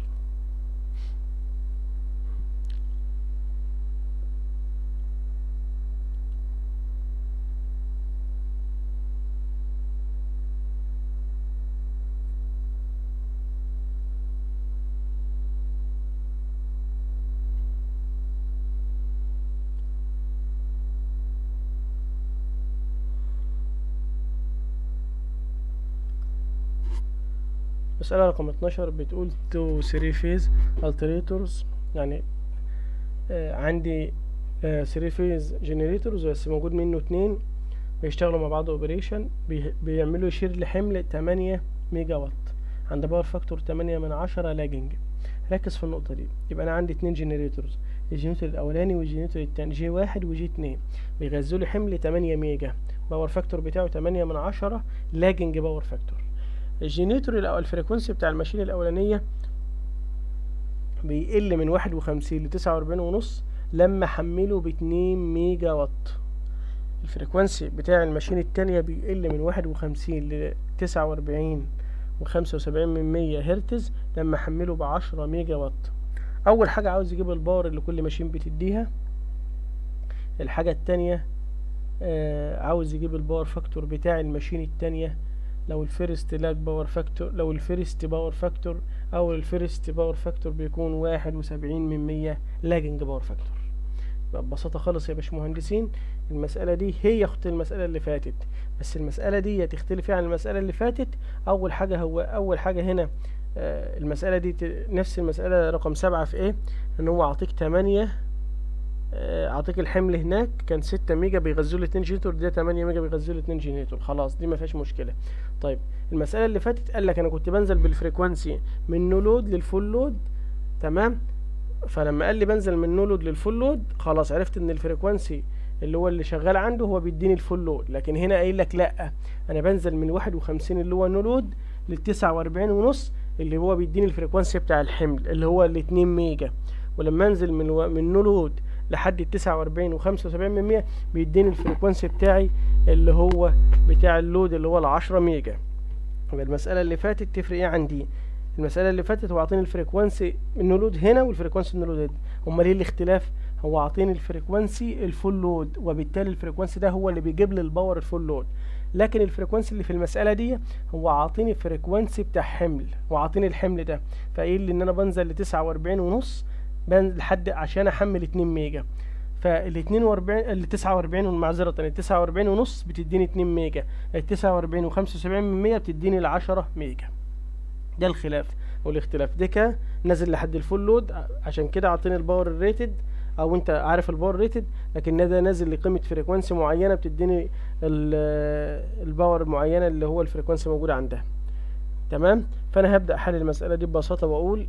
مسألة رقم 12 بتقول تو 3 فيز alternators يعني آه عندي 3 فيز جنريتورز بس موجود منه اتنين بيشتغلوا مع بعض اوبريشن بي بيعملوا شير لحمل 8 ميجا وات عند باور فاكتور 8 من 10 لاجنج ركز في النقطة دي يبقى أنا عندي اتنين جنريتورز الجنريتور الاولاني والجنريتور التاني جي واحد وجي اتنين بيغذوا لي حمل 8 ميجا باور فاكتور بتاعه 8 من عشرة لاجنج باور فاكتور الجنريتور الأو- الفريكونسي بتاع الماشين الاولانيه بيقل من واحد وخمسين لتسعة وأربعين ونص لما حمله باتنين ميجا وات الفريكونسي بتاع الماشين التانية بيقل من واحد وخمسين لتسعة وأربعين وخمسة وسبعين من مية هرتز لما حمله بعشرة ميجا وات أول حاجة عاوز يجيب الباور اللي كل ماشين بتديها الحاجة التانية آه عاوز يجيب الباور فاكتور بتاع الماشين التانية لو الفيرست لاج باور فاكتور لو الفيرست باور فاكتور او الفيرست باور فاكتور بيكون واحد وسبعين من مية لاجنج باور فاكتور يبقى ببساطة خالص يا باشمهندسين المسألة دي هي اخت المسألة اللي فاتت بس المسألة دي تختلف فيها عن المسألة اللي فاتت أول حاجة هو أول حاجة هنا آه المسألة دي ت- نفس المسألة رقم سبعة في ايه ان هو عطيك تمانية آه، اعطيك الحمل هناك كان ستة ميجا بيغذوا له اتنين جنريتور ده تمانية ميجا بيغذوا له اتنين جنريتور خلاص دي ما فيهاش مشكلة طيب المسألة اللي فاتت قال لك انا كنت بنزل بالفريكوانسي من نو لود للفول لود تمام فلما قال لي بنزل من نو لود للفول لود خلاص عرفت ان الفريكوانسي اللي هو اللي شغال عنده هو بيديني الفول لود لكن هنا قايل لك لا انا بنزل من واحد وخمسين اللي هو نو لود للتسعة واربعين ونص اللي هو بيديني الفريكوانسي بتاع الحمل اللي هو الاتنين ميجا ولما انزل من و... من نو لود لحد التسعة واربعين وخمسة وسبعين من مية بيديني الفريكوانسي بتاعي اللي هو بتاع اللود اللي هو العشرة ميجا يبقى المسألة اللي فاتت تفرق ايه عن دي المسألة اللي فاتت هو عاطيني الفريكوانسي النولود هنا والفريكوانسي النولود هنا امال ايه الاختلاف هو عاطيني الفريكوانسي الفول لود وبالتالي الفريكوانسي ده هو اللي بيجيب لي الباور الفول لود لكن الفريكوانسي اللي في المسألة دي هو عاطيني فريكوانسي بتاع حمل وعاطيني الحمل ده فقايل لي ان انا بنزل لتسعة واربعين ونص بنزل لحد عشان احمل اتنين ميجا فال 42 ال 49 معذرة ال 49 ونص بتديني 2 ميجا ال 49 و75 من 100 بتديني ال 10 ميجا ده الخلاف او الاختلاف ده كان نازل لحد الفول لود ع- عشان كده عاطيني الباور الريتد او انت عارف الباور ريتد لكن ده نازل لقيمه فريكوانسي معينه بتديني ال- الباور المعينه اللي هو الفريكوانسي موجوده عندها تمام فانا هبدا حل المساله دي ببساطه واقول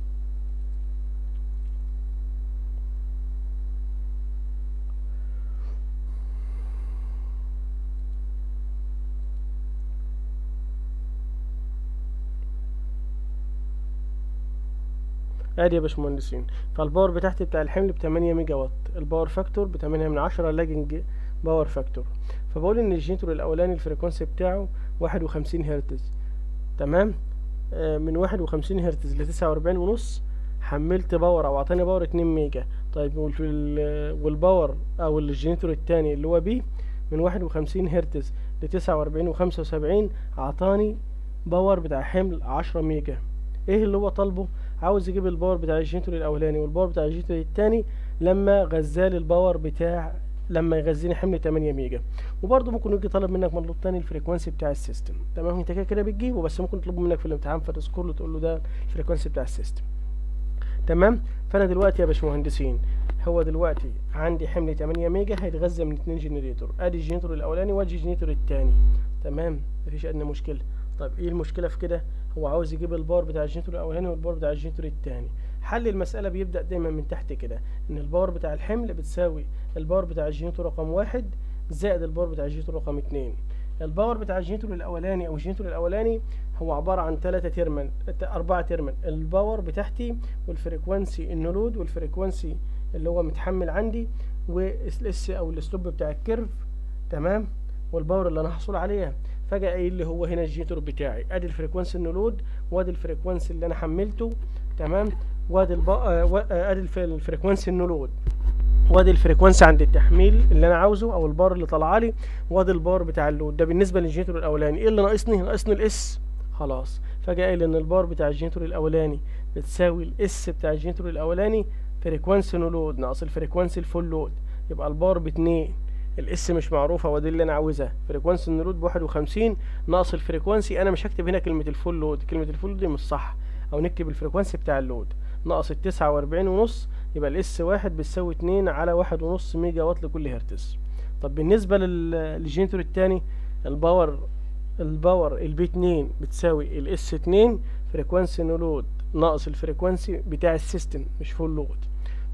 ادي يا باشمهندسين فالباور بتاعتي بتاع الحمل ب 8 ميجا وات الباور فاكتور ب 8 من 10 لاجنج باور فاكتور فبقول ان الجنريتور الاولاني الفريكونسي بتاعه 51 هرتز تمام آه من 51 هرتز ل 49 ونص حملت باور او اعطاني باور 2 ميجا طيب وال- والباور او الجنريتور التاني اللي هو بي من 51 هرتز ل 49 و75 اعطاني باور بتاع حمل 10 ميجا ايه اللي هو طالبه عاوز يجيب الباور بتاع الجنريتور الاولاني والباور بتاع الجنريتور التاني لما غزال الباور بتاع لما يغذيني حمل 8 ميجا وبرضه ممكن يجي طالب منك مطلوب تاني الفريكوانسي بتاع السيستم تمام انت كده كده بتجيبه بس ممكن يطلبه منك في الامتحان فتذكر له تقول له ده الفريكوانسي بتاع السيستم تمام فانا دلوقتي يا باشمهندسين هو دلوقتي عندي حمل 8 ميجا هيتغذى من اتنين جنريتور ادي الجنريتور الاولاني وادي الجنريتور التاني تمام مفيش ادنى مشكله طيب ايه المشكله في كده هو عاوز يجيب الباور بتاع الجنريتور الاولاني والباور بتاع الجنريتور التاني حل المساله بيبدا دايما من تحت كده ان الباور بتاع الحمل بتساوي الباور بتاع الجنريتور رقم واحد زائد الباور بتاع الجنريتور رقم اتنين الباور بتاع الجنريتور الاولاني او الجنريتور الاولاني هو عباره عن ثلاثة تيرمن أربعة تيرمن الباور بتاعتي والفريكوانسي النولود والفريكوانسي اللي هو متحمل عندي والاس او الاسلوب بتاع الكيرف تمام والباور اللي انا هحصل عليها فجأة قايل لي هو هنا الجيتور بتاعي ادي الفريكوانسي النولود وادي الفريكوانسي اللي انا حملته تمام وادي الب... آه، و- آه، ادي الف- الفريكوانسي النولود وادي الفريكوانسي عند التحميل اللي انا عاوزه او البار اللي طالعه لي وادي البار بتاع اللود ده بالنسبه للجيتور الاولاني ايه اللي ناقصني ناقصني الاس خلاص فجأة قايل ان البار بتاع الجيتور الاولاني بتساوي الاس بتاع الجيتور الاولاني فريكوانسي نولود ناقص الفريكوانسي الفول لود يبقى البار باتنين الاس مش معروفه ودي اللي انا عاوزها فريكوانسي النولود بواحد وخمسين ناقص الفريكوانسي انا مش هكتب هنا كلمه الفول لود كلمه الفول لود دي مش صح او نكتب الفريكوانسي بتاع اللود ناقص التسعة واربعين ونص يبقى الاس واحد بتساوي اتنين على واحد ونص ميجا وات لكل هرتز طب بالنسبة لل- للجينيتور التاني الباور الباور البي اتنين بتساوي الاس اتنين فريكوانسي نولود ناقص الفريكوانسي بتاع السيستم مش فول لود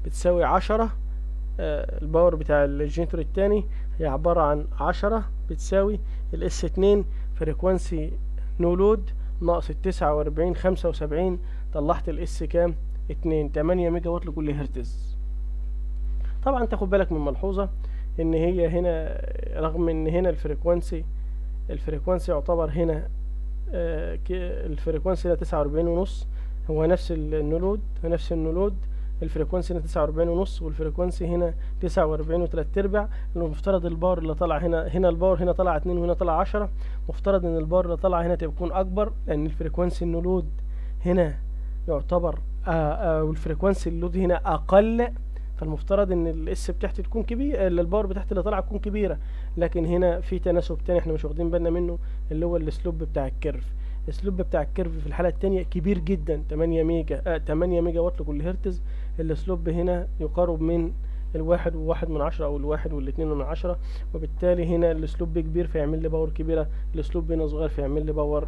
بتساوي عشرة آه، الباور بتاع الجنريتور التاني هي عبارة عن عشرة بتساوي الاس اتنين فريكوانسي نو لود ناقص التسعة واربعين خمسة وسبعين طلعت الاس كام اتنين تمانية ميجا وات لكل هرتز طبعا تاخد بالك من ملحوظة ان هي هنا رغم ان هنا الفريكوانسي الفريكوانسي يعتبر هنا آه، ك- الفريكوانسي هنا تسعة واربعين ونص هو نفس النولود نفس النولود الفريكوانسي هنا تسعة واربعين ونص والفريكوانسي هنا تسعة واربعين وتلات ارباع المفترض الباور اللي طالع هنا هنا الباور هنا طالع اتنين وهنا طالع عشرة مفترض ان الباور اللي طالع هنا تكون اكبر لان الفريكوانسي النولود هنا يعتبر آه آه والفريكوانسي اللود هنا اقل فالمفترض ان الاس بتاعتي تكون كبيره الباور بتاعتي اللي طالعه تكون كبيره لكن هنا في تناسب تاني احنا مش واخدين بالنا منه اللي هو السلوب بتاع الكيرف السلوب بتاع الكيرف في الحاله التانية كبير جدا 8 ميجا آه 8 ميجا وات لكل هرتز السلوب هنا يقارب من الواحد وواحد من عشرة او الواحد والاتنين من عشرة وبالتالي هنا السلوب كبير فيعمل لي باور كبيرة السلوب هنا صغير فيعمل لي باور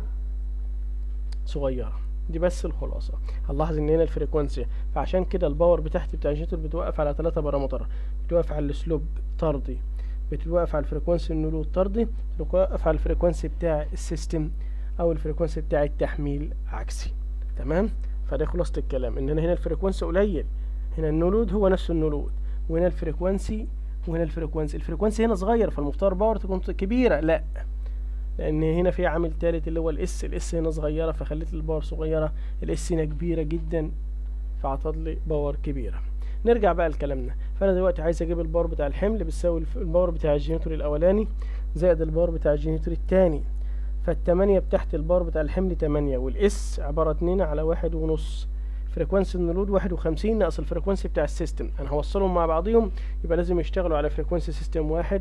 صغيرة دي بس الخلاصة هنلاحظ ان هنا الفريكوانسي فعشان كده الباور بتاعتي بتاع الجيتر بتوقف على ثلاثة بارامتر بتوقف على السلوب طردي بتوقف على الفريكوانسي النولود طردي بتوقف على الفريكوانسي بتاع السيستم او الفريكوانسي بتاع التحميل عكسي تمام فده خلاصة الكلام ان هنا الفريكوانسي قليل هنا النولود هو نفس النولود وهنا الفريكوانسي وهنا الفريكوانسي الفريكوانسي هنا صغير فالمفترض باور تكون كبيرة لا لان هنا في عامل تالت اللي هو الاس الاس هنا صغيره فخليت الباور صغيره الاس هنا كبيره جدا فعطت لي باور كبيره نرجع بقى لكلامنا فانا دلوقتي عايز اجيب الباور بتاع الحمل بتساوي الف- الباور بتاع الجينيتور الاولاني زائد الباور بتاع الجينيتور التاني فالتمانية بتاعت الباور بتاع الحمل تمانية والاس عبارة اتنين على واحد ونص فريكوانسي النلود واحد وخمسين ناقص الفريكوانسي بتاع السيستم انا هوصلهم مع بعضهم يبقى لازم يشتغلوا على فريكوانسي سيستم واحد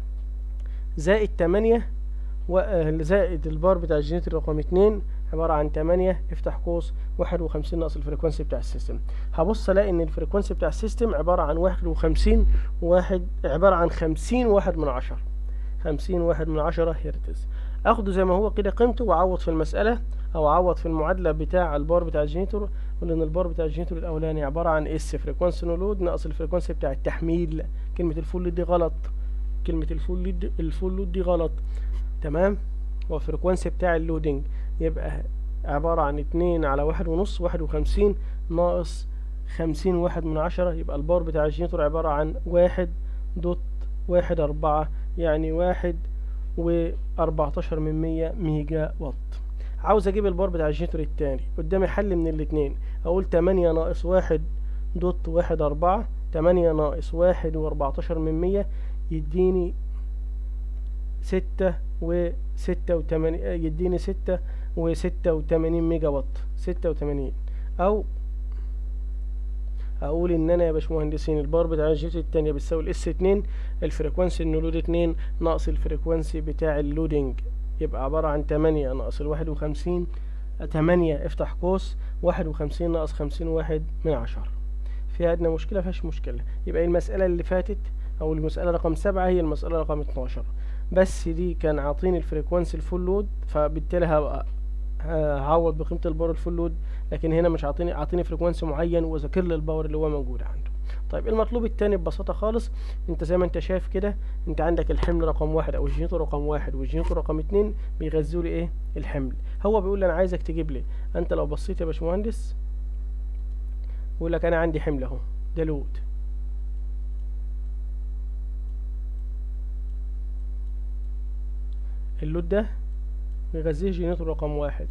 زائد تمانية و- زائد البار بتاع الجينيتور رقم اتنين عبارة عن تمانية افتح قوس واحد وخمسين ناقص الفريكوانسي بتاع السيستم هبص الاقي ان الفريكوانسي بتاع السيستم عبارة عن واحد وخمسين واحد عبارة عن خمسين واحد من عشرة خمسين واحد من عشرة هرتز اخده زي ما هو كده قيمته واعوض في المسألة او اعوض في المعادلة بتاع البار بتاع الجينيتور ولان البار بتاع الجينيتور الاولاني عبارة عن اس فريكوانسي نولود ناقص الفريكوانسي بتاع التحميل كلمة الفول لود دي غلط كلمة الفول لود الفول لود دي غلط تمام والفريكوانسي بتاع اللودنج يبقى عبارة عن اتنين على واحد ونص واحد وخمسين ناقص خمسين واحد من عشرة يبقى الباور بتاع الجينيتور عبارة عن واحد دوت واحد أربعة يعني واحد وأربعتاشر من مية ميجا وات عاوز أجيب الباور بتاع الجينيتور التاني قدامي حل من الاتنين أقول تمانية ناقص واحد دوت واحد أربعة تمانية ناقص واحد وأربعتاشر من مية يديني ستة وستة وتمانين يديني ستة وستة وتمانين ميجا وات ستة وتمانين أو أقول إن أنا يا باشمهندسين البار بتاع الجيت التانية بتساوي الإس اتنين الفريكوانسي النولود اتنين ناقص الفريكوانسي بتاع اللودنج يبقى عبارة عن تمانية ناقص الواحد وخمسين تمانية افتح قوس واحد وخمسين ناقص خمسين واحد من عشرة في عندنا مشكلة فيهاش مشكلة يبقى المسألة اللي فاتت أو المسألة رقم سبعة هي المسألة رقم اتناشر بس دي كان عاطيني الفريكوانسي الفول لود فبالتالي هبقى هعوض بقيمة الباور الفول لود لكن هنا مش عاطيني عاطيني فريكوانسي معين وذاكر لي الباور اللي هو موجود عنده طيب المطلوب التاني ببساطة خالص انت زي ما انت شايف كده انت عندك الحمل رقم واحد او الجينيتور رقم واحد والجينيتور رقم اتنين بيغذوا لي ايه الحمل هو بيقول لي انا عايزك تجيب لي انت لو بصيت يا باشمهندس بيقول لك انا عندي حمل اهو ده لود اللود ده بيغذيه جينيتور رقم واحد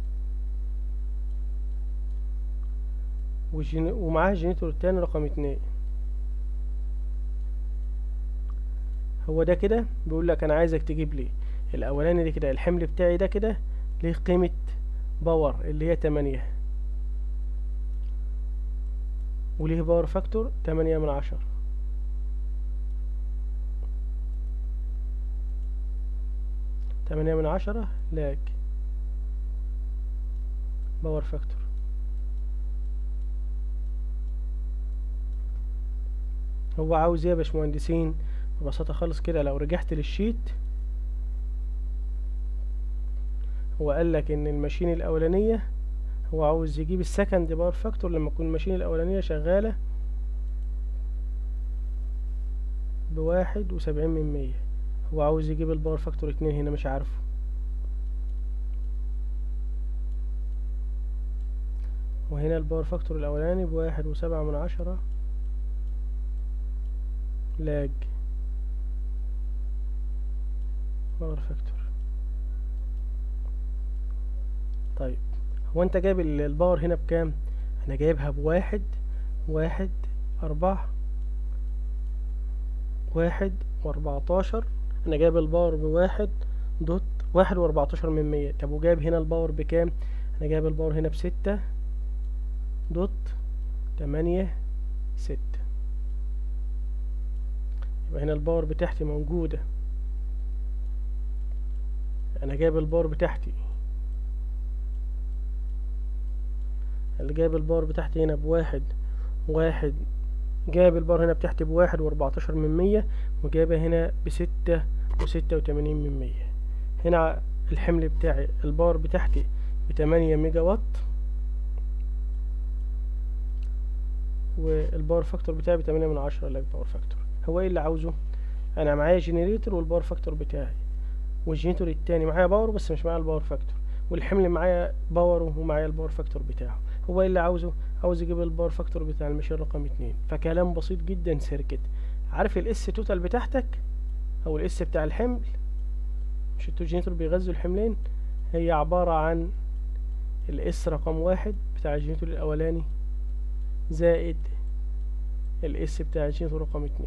وجين... ومعاه جينيتور التاني رقم اتنين هو ده كده بيقول لك انا عايزك تجيب لي الاولاني ده كده الحمل بتاعي ده كده ليه قيمة باور اللي هي تمانية وليه باور فاكتور تمانية من عشرة تمانية من عشرة لاج باور فاكتور هو عاوز ايه يا باشمهندسين ببساطة خالص كده لو رجعت للشيت هو قال لك ان الماشين الاولانية هو عاوز يجيب السكند باور فاكتور لما تكون الماشين الاولانية شغالة بواحد وسبعين من مية هو عاوز يجيب الباور فاكتور اتنين هنا مش عارفه وهنا الباور فاكتور الأولاني بواحد وسبعة من عشرة لاج باور فاكتور طيب هو انت جايب ال- الباور هنا بكام انا جايبها بواحد واحد أربعة واحد وأربعتاشر أنا جايب الباور بواحد دوت واحد وأربعتاشر من مية طب وجايب هنا الباور بكام؟ أنا جايب الباور هنا بستة دوت تمانية ستة يبقى هنا الباور بتاعتي موجودة أنا جايب الباور بتاعتي اللي جايب الباور بتاعتي هنا بواحد واحد جايب البار هنا بتاعتي بواحد واربعتاشر من مية وجايبها هنا بستة وستة وتمانين من مية هنا الحمل بتاعي البار بتاعتي بتمانية ميجا وات والباور فاكتور بتاعي بتمانية من عشرة لاك باور فاكتور هو ايه اللي عاوزه انا معايا جنريتور والباور فاكتور بتاعي والجنريتور التاني معايا باور بس مش معايا الباور فاكتور والحمل معايا باور ومعايا الباور فاكتور بتاعه هو ايه اللي عاوزه عاوز يجيب الباور فاكتور بتاع المشين رقم اتنين فكلام بسيط جدا سيركت عارف الاس توتال بتاعتك او الاس بتاع الحمل مش التوجينيتور بيغذوا الحملين هي عبارة عن الاس رقم واحد بتاع الجينيتور الاولاني زائد الاس بتاع الجينيتور رقم اتنين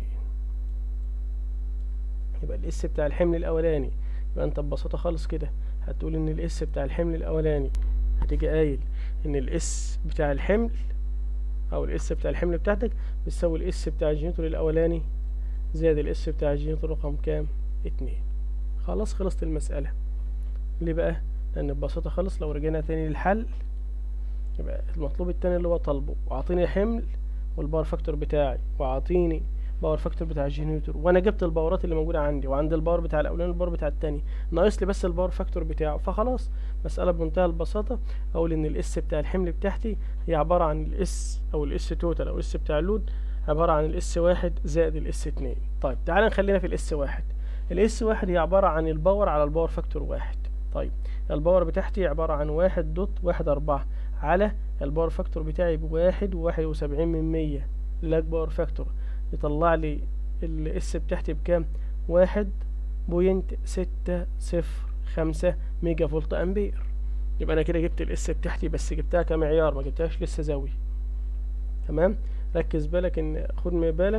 يبقى الاس بتاع الحمل الاولاني يبقى انت ببساطة خالص كده هتقول ان الاس بتاع الحمل الاولاني هتيجي قايل ان الاس بتاع الحمل او الاس بتاع الحمل بتاعتك بتساوي الاس بتاع الجنيتور الاولاني زائد الاس بتاع الجنيتور رقم كام اتنين خلاص خلصت المسألة ليه بقى لان ببساطة خالص لو رجعنا تاني للحل يبقى المطلوب التاني اللي هو طالبه واعطيني حمل والباور فاكتور بتاعي واعطيني باور فاكتور بتاع الجنريتور وانا جبت الباورات اللي موجوده عندي وعند الباور بتاع الاولاني والباور بتاع التاني ناقص لي بس الباور فاكتور بتاعه فخلاص مساله بمنتهى البساطه اقول ان الاس بتاع الحمل بتاعتي هي عباره عن الاس او الاس توتال او الاس بتاع اللود عباره عن الاس واحد زائد الاس اتنين طيب تعال نخلينا في الاس واحد الاس واحد هي عباره عن الباور على الباور فاكتور واحد طيب الباور بتاعتي عباره عن واحد دوت واحد اربعة على الباور فاكتور بتاعي بواحد وواحد وسبعين من مية لاج باور فاكتور يطلع لي الاس بتاعتي بكام واحد بوينت ستة صفر خمسة ميجا فولت امبير يبقى انا كده جبت الاس بتاعتي بس جبتها كمعيار ما جبتهاش لسه زاوية تمام ركز بالك ان خد من بالك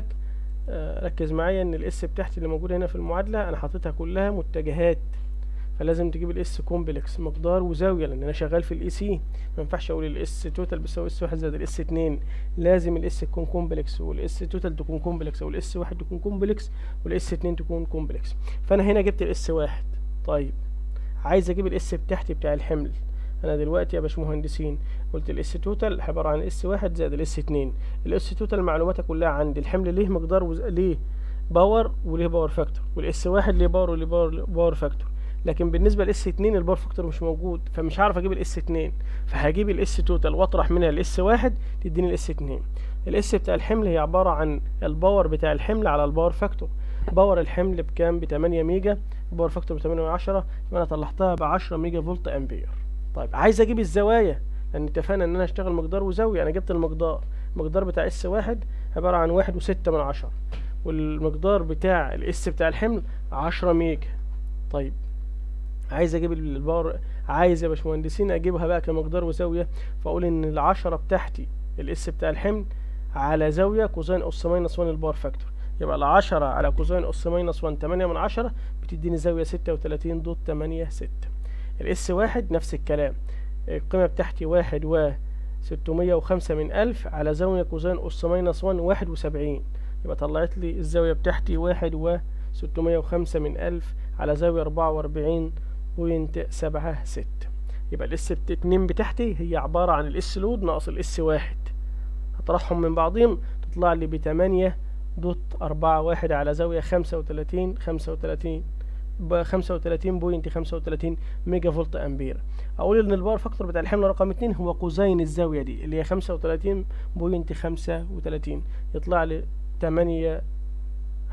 آه ركز معايا ان الاس بتاعتي اللي موجودة هنا في المعادلة انا حاططها كلها متجهات فلازم تجيب الاس كومبلكس مقدار وزاويه لان انا شغال في الاي سي ما ينفعش اقول الاس توتال بيساوي اس واحد زائد الاس اتنين لازم الاس تكون كومبلكس والاس توتال تكون كومبلكس او الاس واحد تكون كومبلكس والاس اتنين تكون كومبلكس فانا هنا جبت الاس واحد طيب عايز اجيب الاس بتاعتي بتاع الحمل انا دلوقتي يا باشمهندسين قلت الاس توتال عباره عن اس واحد زائد الاس اتنين الاس توتال معلوماتها كلها عندي الحمل ليه مقدار وز... ليه باور وليه باور فاكتور والاس واحد ليه باور وليه باور, باور فاكتور لكن بالنسبه لاس 2 الباور فاكتور مش موجود فمش هعرف اجيب الاس 2 فهجيب الاس توتال واطرح منها الاس 1 تديني الاس 2 الاس بتاع الحمل هي عباره عن الباور بتاع الحمل على الباور فاكتور باور الحمل بكام ب 8 ميجا الباور فاكتور ب 8 من 10 يبقى انا طلعتها ب 10 ميجا فولت امبير طيب عايز اجيب الزوايا لان اتفقنا ان انا اشتغل مقدار وزاويه انا جبت المقدار المقدار بتاع اس 1 عباره عن 1 و6 من 10 والمقدار بتاع الاس بتاع الحمل 10 ميجا طيب عايز اجيب الباور عايز يا باشمهندسين اجيبها بقى كمقدار وزاويه فاقول ان العشرة بتاعتي الاس بتاع الحمل على زاويه كوزين اس ماينس 1 الباور فاكتور يبقى العشرة على كوزين اس ماينس 1 8 من عشرة بتديني زاويه ستة وتلاتين دوت تمانية ستة الاس واحد نفس الكلام القيمه بتاعتي واحد و ستمية وخمسة من ألف على زاوية كوزين أس ماينس ون واحد وسبعين يبقى طلعت لي الزاوية بتاعتي واحد و ستمية وخمسة من ألف على زاوية أربعة وأربعين بوينت سبعة ستة يبقى الاس اتنين بتاعتي هي عبارة عن الاس لود ناقص الاس واحد هطرحهم من بعضهم تطلع لي بتمانية دوت أربعة واحد على زاوية خمسة وتلاتين خمسة وتلاتين بخمسة وتلاتين بوينت خمسة وتلاتين ميجا فولت أمبير أقول إن الباور فاكتور بتاع الحمل رقم اتنين هو قوسين الزاوية دي اللي هي خمسة وتلاتين بوينت خمسة وتلاتين يطلع لي تمانية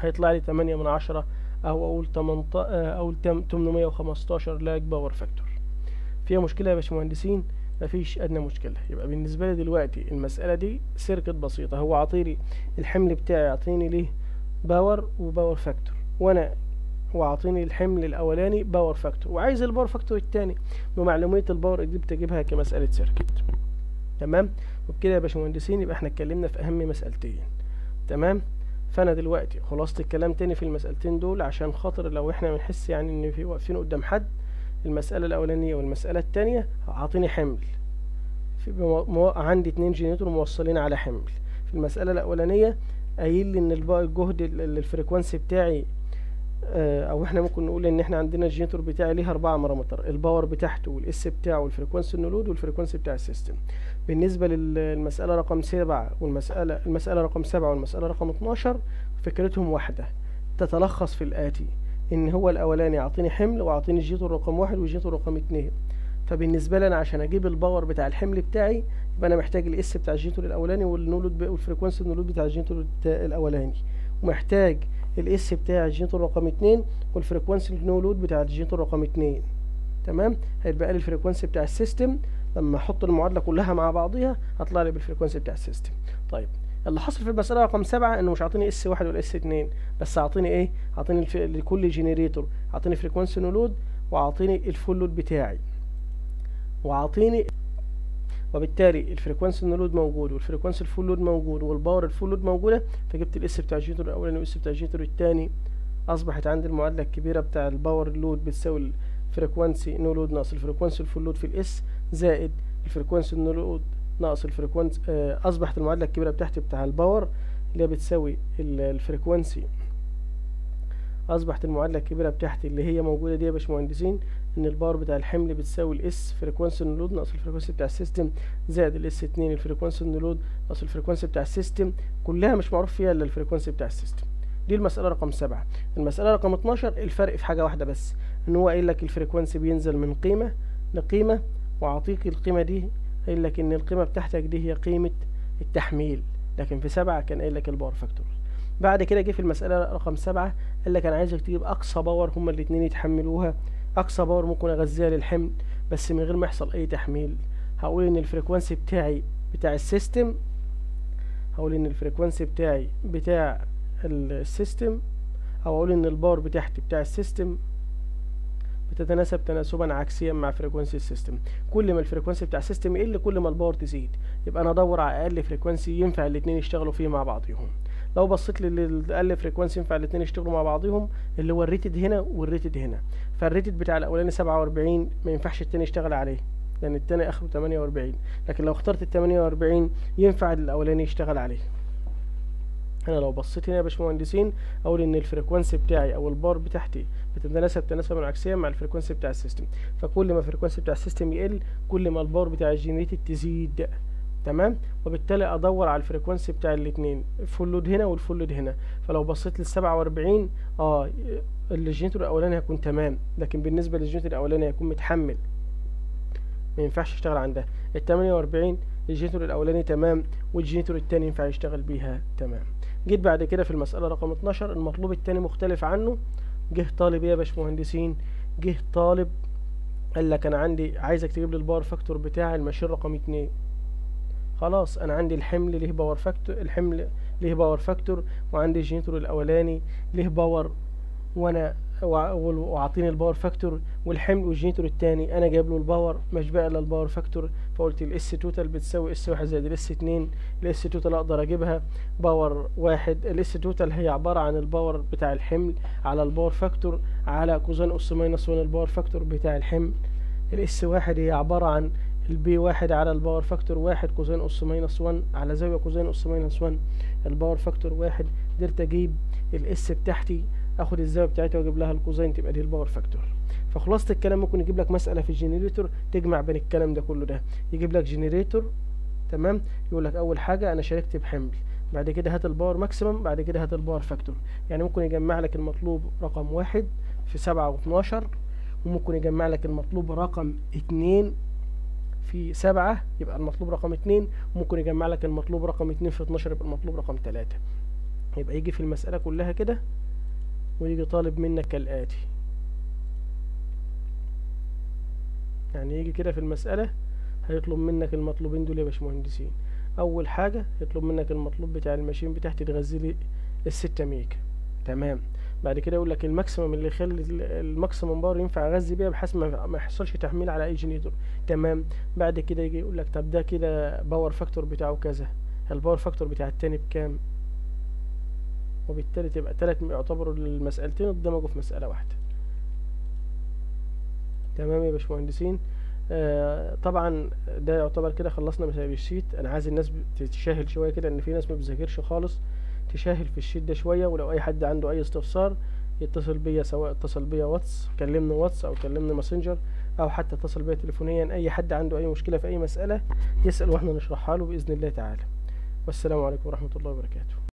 هيطلع لي تمانية من عشرة او اقول تمنط... اقول تمنمية وخمستاشر لاج باور فاكتور فيها مشكلة يا باشمهندسين مفيش ادنى مشكله يبقى بالنسبه لي دلوقتي المساله دي سيركت بسيطه هو عاطيلي الحمل بتاعي عاطيني ليه باور وباور فاكتور وانا وعاطيني الحمل الاولاني باور فاكتور وعايز الباور فاكتور التاني بمعلوميه الباور دي بتجيبها كمساله سيركت تمام وبكده يا باشمهندسين يبقى احنا اتكلمنا في اهم مسالتين تمام فانا دلوقتي خلاصه الكلام تاني في المسالتين دول عشان خاطر لو احنا بنحس يعني ان في واقفين قدام حد المسألة الأولانية والمسألة التانية عاطيني حمل في مو... عندي اتنين جينيتور موصلين على حمل في المسألة الأولانية قايل لي إن الجهد الفريكوانسي بتاعي آه أو إحنا ممكن نقول إن إحنا عندنا الجينيتور بتاعي ليه أربعة مرامتر الباور بتاعته والإس بتاعه والفريكوانسي النولود والفريكوانسي بتاع السيستم بالنسبة للمسألة رقم سبعة والمسألة المسألة رقم سبعة والمسألة رقم اتناشر فكرتهم واحدة تتلخص في الآتي ان هو الاولاني يعطيني حمل ويعطيني الجيتور رقم واحد والجيتور رقم اتنين فبالنسبه لي انا عشان اجيب الباور بتاع الحمل بتاعي يبقى انا محتاج الاس بتاع الجيتور الاولاني والنولود والفريكونسي النولود بتاع الجيتور الاولاني ومحتاج الاس بتاع الجيتور رقم اتنين والفريكونسي النولود بتاع الجيتور رقم اتنين تمام هيبقى لي الفريكونسي بتاع السيستم لما احط المعادله كلها مع بعضيها هطلع لي بالفريكونسي بتاع السيستم طيب اللي حصل في المسألة رقم سبعة انه مش عاطيني اس واحد ولا اس اتنين بس عاطيني ايه عاطيني الف... لكل جنريتور عاطيني فريكونسي نولود وعاطيني الفول لود بتاعي وعاطيني وبالتالي الفريكونسي النولود موجود والفريكونسي الفول لود موجود والباور الفول لود موجودة فجبت الاس بتاع الجيتور الاولاني والاس بتاع الجيتور التاني اصبحت عندي المعادلة الكبيرة بتاع الباور لود بتساوي الفريكونسي نولود ناقص الفريكونسي الفول لود في الاس زائد الفريكونسي النولود ناقص الفريكونسي آه اصبحت المعادله الكبيره بتاعتي بتاع الباور اللي هي بتساوي الفريكونسي اصبحت المعادله الكبيره بتاعتي اللي هي موجوده دي يا باشمهندسين ان الباور بتاع الحمل بتساوي الاس فريكونسي النولود ناقص الفريكونسي بتاع السيستم زائد الاس 2 الفريكونسي النولود ناقص الفريكونسي بتاع السيستم كلها مش معروف فيها الا الفريكونسي بتاع السيستم دي المسألة رقم سبعة المسألة رقم 12 الفرق في حاجة واحدة بس ان هو قايل لك الفريكونسي بينزل من قيمة لقيمة وأعطيك القيمة دي قايل لك ان القيمة بتاعتك دي هي قيمة التحميل لكن في سبعة كان قايل لك الباور فاكتور بعد كده جه في المسألة رقم سبعة قال لك انا عايزك تجيب اقصى باور هما الاتنين يتحملوها اقصى باور ممكن اغذيها للحمل بس من غير ما يحصل اي تحميل هقول ان الفريكوانسي بتاعي بتاع السيستم هقول ان الفريكوانسي بتاعي بتاع السيستم او اقول ان الباور بتاعتي بتاع السيستم بتتناسب تناسبا عكسيا مع فريكوانسي السيستم كل ما الفريكوانسي بتاع السيستم يقل كل ما الباور تزيد يبقى انا ادور على اقل فريكوانسي ينفع الاتنين يشتغلوا فيه مع بعضهم لو بصيت للاقل فريكوانسي ينفع الاتنين يشتغلوا مع بعضهم اللي هو الريتد هنا والريتد هنا فالريتد بتاع الاولاني 47 ما ينفعش التاني يشتغل عليه لان التاني اخره 48 لكن لو اخترت ال 48 ينفع الاولاني يشتغل عليه انا لو بصيت هنا يا باشمهندسين اقول ان الفريكوانسي بتاعي او البار بتاعتي بتتناسب تناسبا عكسيا مع الفريكوانسي بتاع السيستم فكل ما الفريكوانسي بتاع السيستم يقل كل ما البار بتاع الجنريتد تزيد تمام وبالتالي ادور على الفريكوانسي بتاع الاثنين الفول لود هنا والفول لود هنا فلو بصيت لل 47 اه الجنريتور الاولاني هيكون تمام لكن بالنسبه للجنريتور الاولاني هيكون متحمل ما ينفعش يشتغل عندها ال 48 الجنريتور الاولاني تمام والجنريتور الثاني ينفع يشتغل بيها تمام جيت بعد كده في المسألة رقم 12 المطلوب التاني مختلف عنه جه طالب ايه يا باشمهندسين جه طالب قال لك انا عندي عايزك تجيب لي الباور فاكتور بتاع الماشين رقم اتنين خلاص انا عندي الحمل ليه باور فاكتور الحمل ليه باور فاكتور وعندي الجينيتور الاولاني ليه باور وانا واعطيني الباور فاكتور والحمل والجينيتور التاني انا جايب له الباور مش بقى الا الباور فاكتور فقلت الاس توتال بتساوي اس واحد زائد الاس اتنين الاس توتال اقدر اجيبها باور واحد الاس توتال هي عبارة عن الباور بتاع الحمل على الباور فاكتور على كوزين اس ماينس 1 الباور فاكتور بتاع الحمل الاس واحد هي عبارة عن البي واحد على الباور فاكتور واحد كوزين اس ماينس 1 على زاوية كوزين اس ماينس 1 الباور فاكتور واحد قدرت اجيب الاس بتاعتي اخد الزاويه بتاعتي واجيب لها الكوزين تبقى دي الباور فاكتور فخلاصه الكلام ممكن يجيب لك مساله في الجنريتور تجمع بين الكلام ده كله ده يجيب لك جنريتور تمام يقول لك اول حاجه انا شاركت بحمل بعد كده هات الباور ماكسيمم بعد كده هات الباور فاكتور يعني ممكن يجمع لك المطلوب رقم واحد في سبعة واتناشر وممكن يجمع لك المطلوب رقم اتنين في سبعة يبقى المطلوب رقم اتنين وممكن يجمع لك المطلوب رقم اتنين في اتناشر يبقى المطلوب رقم تلاتة يبقى يجي في المسألة كلها كده ويجي طالب منك كالآتي يعني يجي كده في المسألة هيطلب منك المطلوبين دول يا باشمهندسين أول حاجة يطلب منك المطلوب بتاع الماشين بتاعتي تغذي لي الستة ميجا تمام بعد كده يقول لك الماكسيمم اللي يخلي الماكسيمم باور ينفع اغذي بيها بحيث ما ما يحصلش تحميل على اي جنريتور تمام بعد كده يجي يقول لك طب ده كده باور فاكتور بتاعه كذا الباور فاكتور بتاع التاني بكام وبالتالي تبقى تلات يعتبروا المسألتين قدامك في مسألة واحدة تمام يا باشمهندسين آه طبعا ده يعتبر كده خلصنا مسائل الشيت انا عايز الناس تتشاهل شويه كده ان في ناس ما بتذاكرش خالص تشاهل في الشيت ده شويه ولو اي حد عنده اي استفسار يتصل بيا سواء اتصل بيا واتس كلمني واتس او كلمني ماسنجر او حتى اتصل بيا تليفونيا اي حد عنده اي مشكله في اي مساله يسال واحنا نشرحها له باذن الله تعالى والسلام عليكم ورحمه الله وبركاته